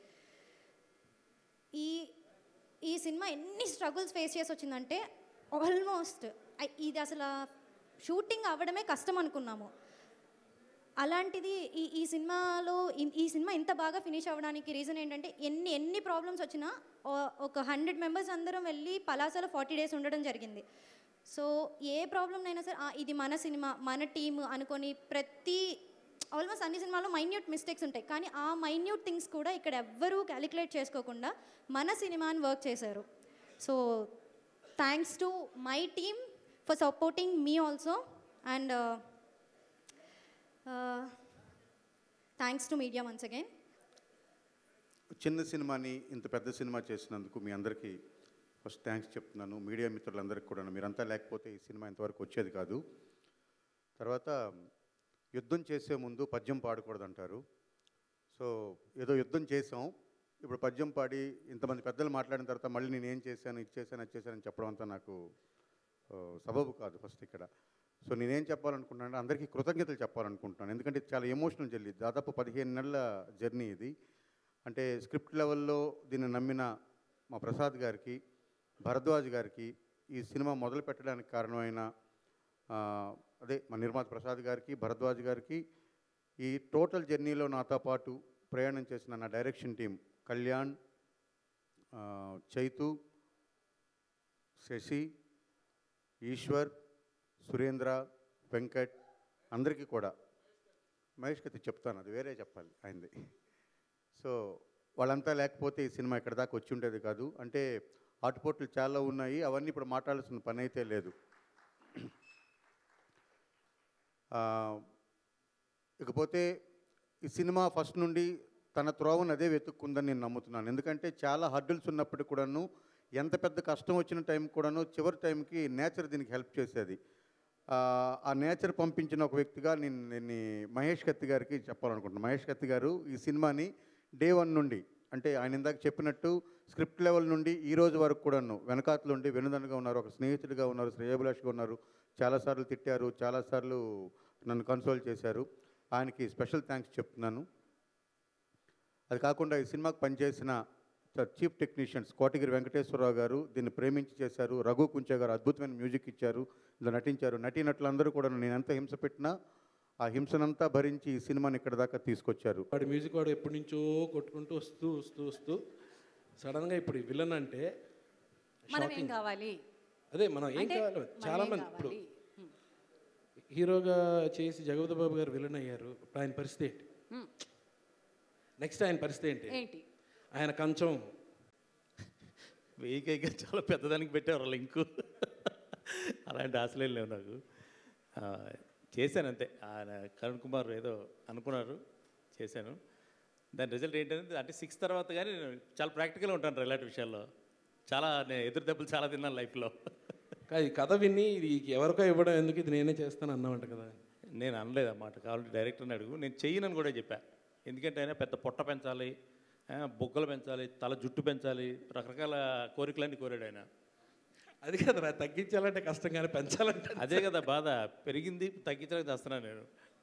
ఈ ఈ సినిమా ఎన్ని స్ట్రగుల్స్ ఫేస్ చేసి వచ్చిందంటే ఆల్మోస్ట్ ఇది అసలు షూటింగ్ అవ్వడమే కష్టం అనుకున్నాము అలాంటిది ఈ ఈ సినిమాలో ఇన్- ఈ సినిమా ఇంత బాగా ఫినిష్ అవ్వడానికి రీజన్ ఏంటంటే ఎన్ని ఎన్ని ప్రాబ్లమ్స్ వచ్చినా ఓ- ఒక హండ్రెడ్ మెంబర్స్ అందరం వెళ్ళి పలాసలో ఫార్టీ డేస్ ఉండడం జరిగింది సో ఏ ప్రాబ్లం అయినా సరే "ఆ, ఇది మన సినిమా మన టీమ్ అనుకొని ప్రతి ఆల్మోస్ట్ అన్ని సినిమాల్లో మైన్యూట్ మిస్టేక్స్ ఉంటాయి కానీ ఆ మైన్యూట్ థింగ్స్ కూడా ఇక్కడ ఎవ్వరూ క్యాలిక్యులేట్ చేసుకోకుండా మన సినిమాని వర్క్ చేశారు so thanks to my team for supporting మీ also and thanks to media once again చిన్న సినిమాని ఇంత పెద్ద సినిమా చేసినందుకు మీ అందరికీ ఫస్ట్ థ్యాంక్స్ చెప్తున్నాను మీడియా మిత్రులందరికీ కూడా మీరంతా లేకపోతే ఈ సినిమా ఇంతవరకు వచ్చేది కాదు తర్వాత యుద్ధం చేసే ముందు పద్యం పాడకూడదు అంటారు సో ఏదో యుద్ధం చేసాం ఇప్పుడు పద్యం పాడి ఇంతమంది పెద్దలు మాట్లాడిన తర్వాత మళ్ళీ నేను ఏం చేశాను ఇది చేశాను అది చేశాను అని చెప్పడం అంతా నాకు ఆ, సబబు కాదు ఫస్ట్ ఇక్కడ సో నేనేం చెప్పాలనుకుంటున్నాను అందరికీ కృతజ్ఞతలు చెప్పాలనుకుంటున్నాను ఎందుకంటే ఇది చాలా ఎమోషనల్ జర్నీ దాదాపు పదిహేను నెలల జర్నీ ఇది అంటే స్క్రిప్ట్ లెవెల్లో దీన్ని నమ్మిన మా ప్రసాద్ గారికి భరద్వాజ్ గారికి ఈ సినిమా మొదలు పెట్టడానికి కారణమైన ఆ, అదే మా నిర్మాత ప్రసాద్ గారికి భరద్వాజ్ గారికి ఈ టోటల్ జర్నీలో నాతో పాటు ప్రయాణం చేసిన నా డైరెక్షన్ టీం కళ్యాణ్ ఆ, చైతు శశి ఈశ్వర్ సురేంద్ర వెంకట్ అందరికీ కూడా మహేష్ కత్తి చెప్తాను అది వేరే చెప్పాలి ఆయనది సో వాళ్ళంతా లేకపోతే ఈ సినిమా ఇక్కడ దాకా వచ్చి ఉండేది కాదు అంటే ఆటుపోట్లు చాలా ఉన్నాయి అవన్నీ ఇప్పుడు మాట్లాడాల్సిన పని అయితే లేదు ఆ, ఇకపోతే ఈ సినిమా ఫస్ట్ నుండి తన త్రోవను అదే వెతుక్కుందని నేను నమ్ముతున్నాను ఎందుకంటే చాలా హర్డిల్స్ ఉన్నప్పటికీ కూడాను ఎంత పెద్ద కష్టం వచ్చిన టైం కూడాను చివరి టైంకి నేచర్ దీనికి హెల్ప్ చేసేది ఆ, ఆ నేచర్ పంపించిన ఒక వ్యక్తిగా నేను నేను ఈ మహేష్ కత్తి గారికి చెప్పాలనుకుంటున్నాను మహేష్ కత్తి గారు ఈ సినిమాని డే వన్ నుండి అంటే ఆయన ఇందాక చెప్పినట్టు స్క్రిప్ట్ లెవెల్ నుండి ఈ రోజు వరకు కూడాను వెనకాతలు ఉండి వెనుదనగా ఉన్నారు ఒక స్నేహితుడిగా ఉన్నారు శ్రేయభిలాష్గా ఉన్నారు చాలాసార్లు తిట్టారు చాలాసార్లు నన్ను కన్సోల్ చేశారు ఆయనకి స్పెషల్ థ్యాంక్స్ చెప్తున్నాను అది కాకుండా ఈ సినిమాకు పనిచేసిన చీఫ్ టెక్నీషియన్స్ కోటగిరి వెంకటేశ్వరరావు గారు దీన్ని ప్రేమించి చేశారు రఘు కుంచే గారు అద్భుతమైన మ్యూజిక్ ఇచ్చారు ఇందులో నటించారు నటీనటులందరూ కూడా నేను ఎంత హింస పెట్టినా ఆ హింసనంతా భరించి ఈ సినిమాని ఇక్కడ దాకా తీసుకొచ్చారు వాడి మ్యూజిక్ వాడు ఎప్పటి నుంచో కొట్టుకుంటూ వస్తూ వస్తూ వస్తూ సడన్గా ఇప్పుడు విలన్ అంటే మనం ఏం shocking. కావాలి అదే మనం ఏం అంటే కావాలి మనం చాలా ఏం మంది ఇప్పుడు కావాలి? హీరోగా చేసి జగపతి బాబు గారు విలన్ అయ్యారు ఇప్పుడు ఆయన పరిస్థితి ఏంటి హ్మ్. నెక్స్ట్ ఆయన పరిస్థితి ఏంటి ఏంటి ఆయన కంచం వెయ్యికైగా చాలా పెద్దదానికి పెట్టారు లింకు అలాంటి ఆశలేం లేవు నాకు ఆ, చేశాను అంతే ఆయన కరుణ్ కుమార్ ఏదో అనుకున్నారు చేశాను దాని రిజల్ట్ ఏంటంటే అంటే సిక్స్ తర్వాత కానీ నేను చాలా ప్రాక్టికల్గా ఉంటాను ఇలాంటి విషయాల్లో చాలా నేను ఎదురు దెబ్బలు చాలా తిన్నాను లైఫ్లో కాదు ఈ కథ విని ఇది ఎవరికో ఇవ్వడం ఎందుకు ఇది నేనే చేస్తాను అన్నామంట కదా నేను అనలేదు అన్నమాట కావాలంటే డైరెక్టర్ని అడుగు నేను చెయ్యనని కూడా చెప్పా ఎందుకంటే ఆయన పెద్ద పొట్ట పెంచాలి ఆ, బొగ్గలు పెంచాలి తల జుట్టు పెంచాలి రకరకాల కోరికలన్నీ కోరాడు ఆయన అది కదా రా, తగ్గించాలంటే కష్టం కానీ పెంచాలంటే అదే కదా బాధ పెరిగింది తగ్గించడానికి చేస్తున్నాను నేను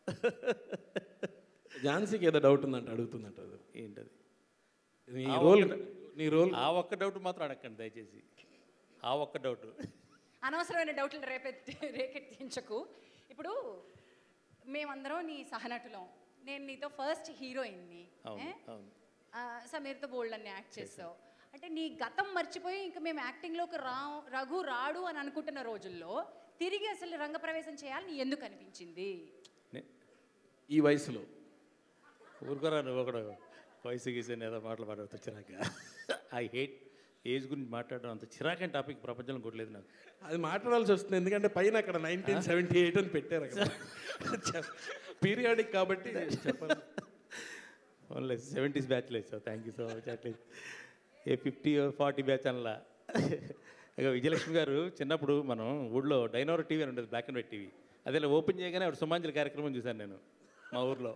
ఝాన్సీకి ఏదో డౌట్ ఉందంట అడుగుతుందంట అది ఏంటది నీ ఆ రోల్ ఒక్క- నీ రోల్ ఆ ఒక్క డౌట్ మాత్రం అడగండి దయచేసి ఆ ఒక్క డౌట్ అనవసరమైన డౌట్లు రేపెత్తి రేకెత్తించకు ఇప్పుడు మేమందరం నీ సహనటులం నేను నీతో ఫస్ట్ హీరోయిన్ని అవును అవును సమీర్తో బోల్డ్ అన్ని యాక్ట్ చేసావు అంటే నీ గతం మర్చిపోయి ఇంకా మేము యాక్టింగ్లోకి రా రఘు రాడు అని అనుకుంటున్న రోజుల్లో తిరిగి అసలు రంగప్రవేశం చేయాలని ఎందుకు అనిపించింది ఈ వయసులో ఊరుకోరా నువ్వు ఒకడు వయసు గీసే ఏదో మాటలు మాట్లాడుతూ చిరాక ఐ హేట్ ఏజ్ గురించి మాట్లాడడం అంత చిరాకైన టాపిక్ ప్రపంచంలో కొట్టలేదు నాకు అది మాట్లాడాల్సి వస్తుంది ఎందుకంటే పైన అక్కడ నైన్టీన్ సెవెంటీ ఎయిట్ అని పెట్టారు అక్కడ పీరియాడిక్ కాబట్టి చెప్పాలి ఓన్లీ సెవెంటీస్ బ్యాచ్ లేదు sir thank you so much at least a fifty forty batch అనలా ఇక విజయలక్ష్మి గారు చిన్నప్పుడు మనం ఊళ్ళో డైనోర్ టీవీ అని ఉండేది బ్లాక్ అండ్ వైట్ టీవీ అదే ఇలా ఓపెన్ చేయగానే ఆవిడ సుమాంజలి కార్యక్రమం చూశాను నేను మా ఊర్లో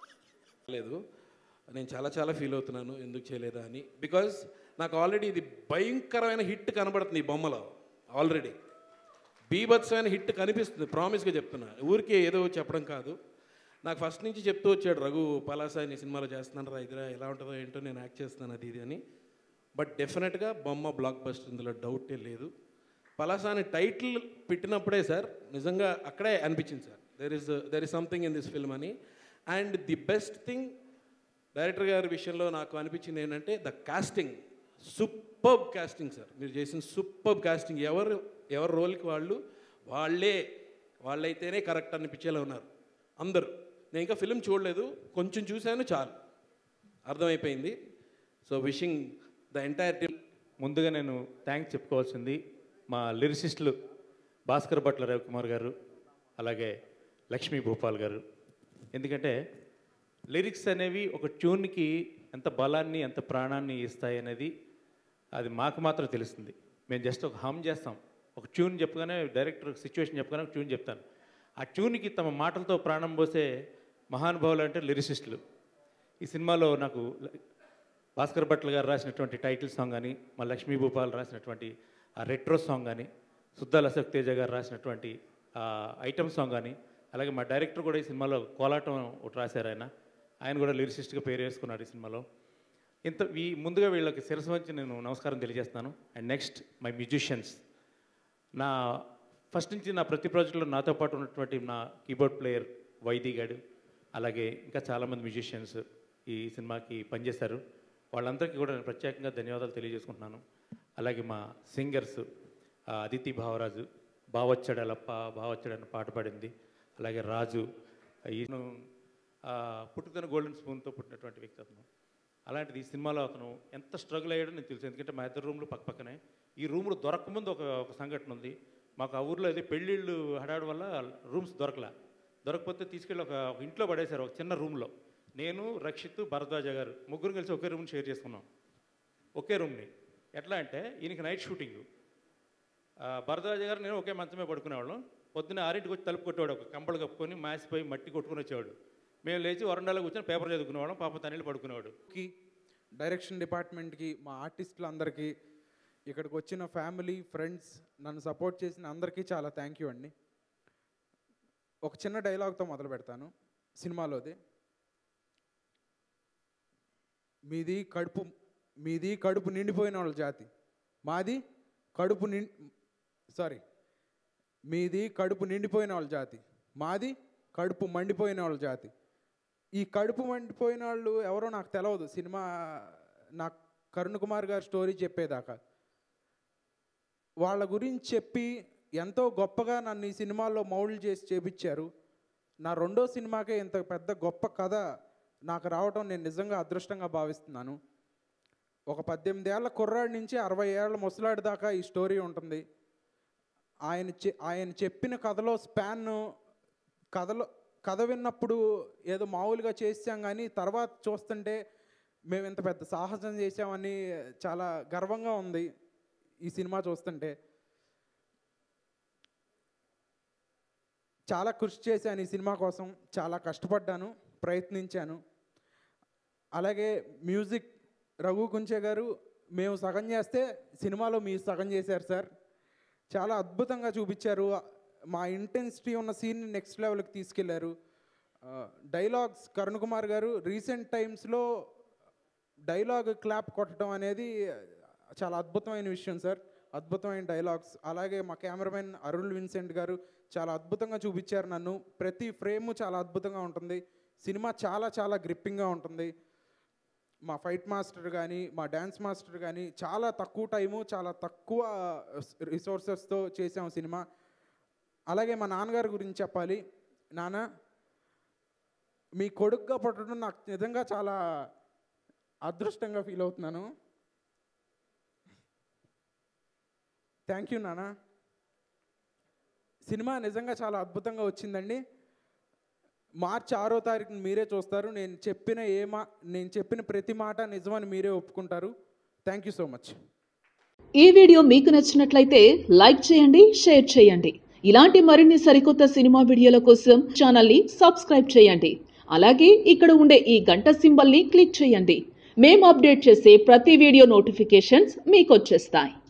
లేదు నేను చాలా చాలా ఫీల్ అవుతున్నాను ఎందుకు చేయలేదా అని బికాజ్ నాకు ఆల్రెడీ ఇది భయంకరమైన హిట్ కనబడుతుంది ఈ బొమ్మలో ఆల్రెడీ బీభత్సమైన హిట్ కనిపిస్తుంది ప్రామిస్గా చెప్తున్నా ఊరికే ఏదో చెప్పడం కాదు నాకు ఫస్ట్ నుంచి చెప్తూ వచ్చాడు రఘు పలాసా నీ సినిమాలో చేస్తున్నాను రా ఇదిరా ఎలా ఉంటుందో ఏంటో నేను యాక్ట్ చేస్తున్నాను అది ఇది అని బట్ డెఫినెట్గా బొమ్మ బ్లాక్ బస్టర్ ఇందులో డౌటే లేదు పలాసా అని టైటిల్ పెట్టినప్పుడే సార్ నిజంగా అక్కడే అనిపించింది sir there is there is something in this film అని and the best thing director గారి విషయంలో నాకు అనిపించింది ఏంటంటే the casting superb casting sir మీరు చేసిన సూపర్బ్ కాస్టింగ్ ఎవరు ఎవరి రోల్కి వాళ్ళు వాళ్ళే వాళ్ళైతేనే కరెక్ట్ అనిపించేలా ఉన్నారు అందరూ నేను ఇంకా ఫిలిం చూడలేదు కొంచెం చూశాను చాలు అర్థమైపోయింది so wishing the entire team ముందుగా నేను థ్యాంక్స్ చెప్పుకోవాల్సింది మా లిరిసిస్టులు భాస్కర్ భట్ల రవికుమార్ గారు అలాగే లక్ష్మీ భూపాల్ గారు ఎందుకంటే లిరిక్స్ అనేవి ఒక ట్యూన్కి ఎంత బలాన్ని ఎంత ప్రాణాన్ని ఇస్తాయి అనేది అది మాకు మాత్రం తెలుస్తుంది మేము జస్ట్ ఒక హమ్ చేస్తాం ఒక ట్యూన్ చెప్పగానే డైరెక్టర్ సిచ్యువేషన్ చెప్పగానే ఒక ట్యూన్ చెప్తాను ఆ ట్యూన్కి తమ మాటలతో ప్రాణం పోసే మహానుభావులు అంటే లిరిసిస్టులు ఈ సినిమాలో నాకు భాస్కర్ భట్ల గారు రాసినటువంటి టైటిల్ సాంగ్ కానీ మా లక్ష్మీ భూపాల్ రాసినటువంటి ఆ రెట్రో సాంగ్ కానీ సుద్దాల అశోక్ తేజ గారు రాసినటువంటి ఆ ఐటమ్ సాంగ్ కానీ అలాగే మా డైరెక్టర్ కూడా ఈ సినిమాలో కోలాటం ఒకటి రాశారు ఆయన ఆయన కూడా లిరిసిస్ట్గా పేరు వేసుకున్నాడు ఈ సినిమాలో ఇంత ఈ ముందుగా వీళ్ళకి శిరస్సు వంచి నేను నమస్కారం తెలియజేస్తున్నాను అండ్ నెక్స్ట్ మై మ్యూజిషియన్స్ నా ఫస్ట్ నుంచి నా ప్రతి ప్రాజెక్టులో నాతో పాటు ఉన్నటువంటి నా కీబోర్డ్ ప్లేయర్ వైది గాడు అలాగే ఇంకా చాలామంది మ్యూజిషియన్స్ ఈ సినిమాకి పనిచేశారు వాళ్ళందరికీ కూడా నేను ప్రత్యేకంగా ధన్యవాదాలు తెలియజేసుకుంటున్నాను అలాగే మా సింగర్స్ అదితి భావరాజు బావొచ్చాడలప్ప బావొచ్చాడని పాట పాడింది అలాగే రాజు ఈయన పుట్టుకన గోల్డెన్ స్పూన్తో పుట్టినటువంటి వ్యక్తి అతను అలాంటిది ఈ సినిమాలో అతను ఎంత స్ట్రగుల్ అయ్యాడో నేను తెలుసు ఎందుకంటే మా ఇద్దరు రూమ్లు పక్క పక్కనే ఈ రూమ్లు దొరకముందు ఒక ఒక సంఘటన ఉంది మాకు ఆ ఊర్లో అయితే పెళ్ళిళ్ళు హడాడు వల్ల రూమ్స్ దొరకలా దొరకకపోతే తీసుకెళ్ళి ఒక ఒక ఇంట్లో పడేశారు ఒక చిన్న రూమ్లో నేను రక్షిత్ భరద్వాజ గారు ముగ్గురు కలిసి ఒకే రూమ్ షేర్ చేసుకున్నాం ఒకే రూమ్ని ఎట్లా అంటే ఈయనకి నైట్ షూటింగ్ భరద్వాజ గారు నేను ఒకే మంచమే పడుకునేవాళ్ళం పొద్దున్న ఆరింటికి వచ్చి తలుపు కొట్టేవాడు ఒక కంపలు కప్పుకొని మాసిపోయి మట్టి కొట్టుకుని వచ్చేవాడు మేము లేచి వరండాలో కూర్చొని పేపర్ చదువుకునేవాళ్ళం పాప తనీళ్ళు పడుకునేవాడు కి డైరెక్షన్ డిపార్ట్మెంట్కి మా ఆర్టిస్టులు అందరికీ ఇక్కడికి వచ్చిన ఫ్యామిలీ ఫ్రెండ్స్ నన్ను సపోర్ట్ చేసిన అందరికీ చాలా థ్యాంక్ యూ అండి ఒక చిన్న డైలాగ్తో మొదలు పెడతాను సినిమాలోది మీది కడుపు మీది కడుపు నిండిపోయిన వాళ్ళ జాతి మాది కడుపు నిం సారీ మీది కడుపు నిండిపోయిన వాళ్ళ జాతి మాది కడుపు మండిపోయిన వాళ్ళ జాతి ఈ కడుపు మండిపోయిన వాళ్ళు ఎవరో నాకు తెలియదు సినిమా నాకు కరుణ్ కుమార్ గారి స్టోరీ చెప్పేదాకా వాళ్ళ గురించి చెప్పి ఎంతో గొప్పగా నన్ను ఈ సినిమాల్లో మౌల్డ్ చేసి చేపించారు నా రెండో సినిమాకే ఇంత పెద్ద గొప్ప కథ నాకు రావటం నేను నిజంగా అదృష్టంగా భావిస్తున్నాను ఒక పద్దెనిమిది ఏళ్ళ కుర్రాడి నుంచి అరవై ఏళ్ళ ముసలాడి దాకా ఈ స్టోరీ ఉంటుంది ఆయన చె ఆయన చెప్పిన కథలో స్పాన్ కథలో కథ విన్నప్పుడు ఏదో మామూలుగా చేసాం కానీ తర్వాత చూస్తుంటే మేము ఇంత పెద్ద సాహసం చేసామని చాలా గర్వంగా ఉంది ఈ సినిమా చూస్తుంటే చాలా కృషి చేశాను ఈ సినిమా కోసం చాలా కష్టపడ్డాను ప్రయత్నించాను అలాగే మ్యూజిక్ రఘు కుంచే గారు మేము సగం చేస్తే సినిమాలో మీరు సగం చేశారు సార్ చాలా అద్భుతంగా చూపించారు మా ఇంటెన్సిటీ ఉన్న సీన్ని నెక్స్ట్ లెవెల్కి తీసుకెళ్లారు డైలాగ్స్ కరుణ్ కుమార్ గారు రీసెంట్ టైమ్స్లో డైలాగ్ క్లాప్ కొట్టడం అనేది చాలా అద్భుతమైన విషయం సార్ అద్భుతమైన డైలాగ్స్ అలాగే మా కెమెరామెన్ అరుణ్ విన్సెంట్ గారు చాలా అద్భుతంగా చూపించారు నన్ను ప్రతి ఫ్రేము చాలా అద్భుతంగా ఉంటుంది సినిమా చాలా చాలా గ్రిప్పింగ్గా ఉంటుంది మా ఫైట్ మాస్టర్ కానీ మా డ్యాన్స్ మాస్టర్ కానీ చాలా తక్కువ టైము చాలా తక్కువ రిసోర్సెస్తో చేసాం సినిమా అలాగే మా నాన్నగారి గురించి చెప్పాలి నాన్న మీ కొడుకుగా పుట్టడం నాకు నిజంగా చాలా అదృష్టంగా ఫీల్ అవుతున్నాను థ్యాంక్ యూ నాన్న సినిమా నిజంగా చాలా అద్భుతంగా వచ్చిందండి మార్చి ఆరో తారీఖున మీరే చూస్తారు నేను చెప్పిన ఏ మా నేను చెప్పిన ప్రతి మాట నిజమని మీరే ఒప్పుకుంటారు థ్యాంక్ యూ సో మచ్ ఈ వీడియో మీకు నచ్చినట్లయితే లైక్ చేయండి షేర్ చేయండి ఇలాంటి మరిన్ని సరికొత్త సినిమా వీడియోల కోసం ఛానల్ని సబ్స్క్రైబ్ చేయండి అలాగే ఇక్కడ ఉండే ఈ గంట సింబల్ని క్లిక్ చేయండి మేము అప్డేట్ చేసే ప్రతి వీడియో నోటిఫికేషన్స్ మీకు వచ్చేస్తాయి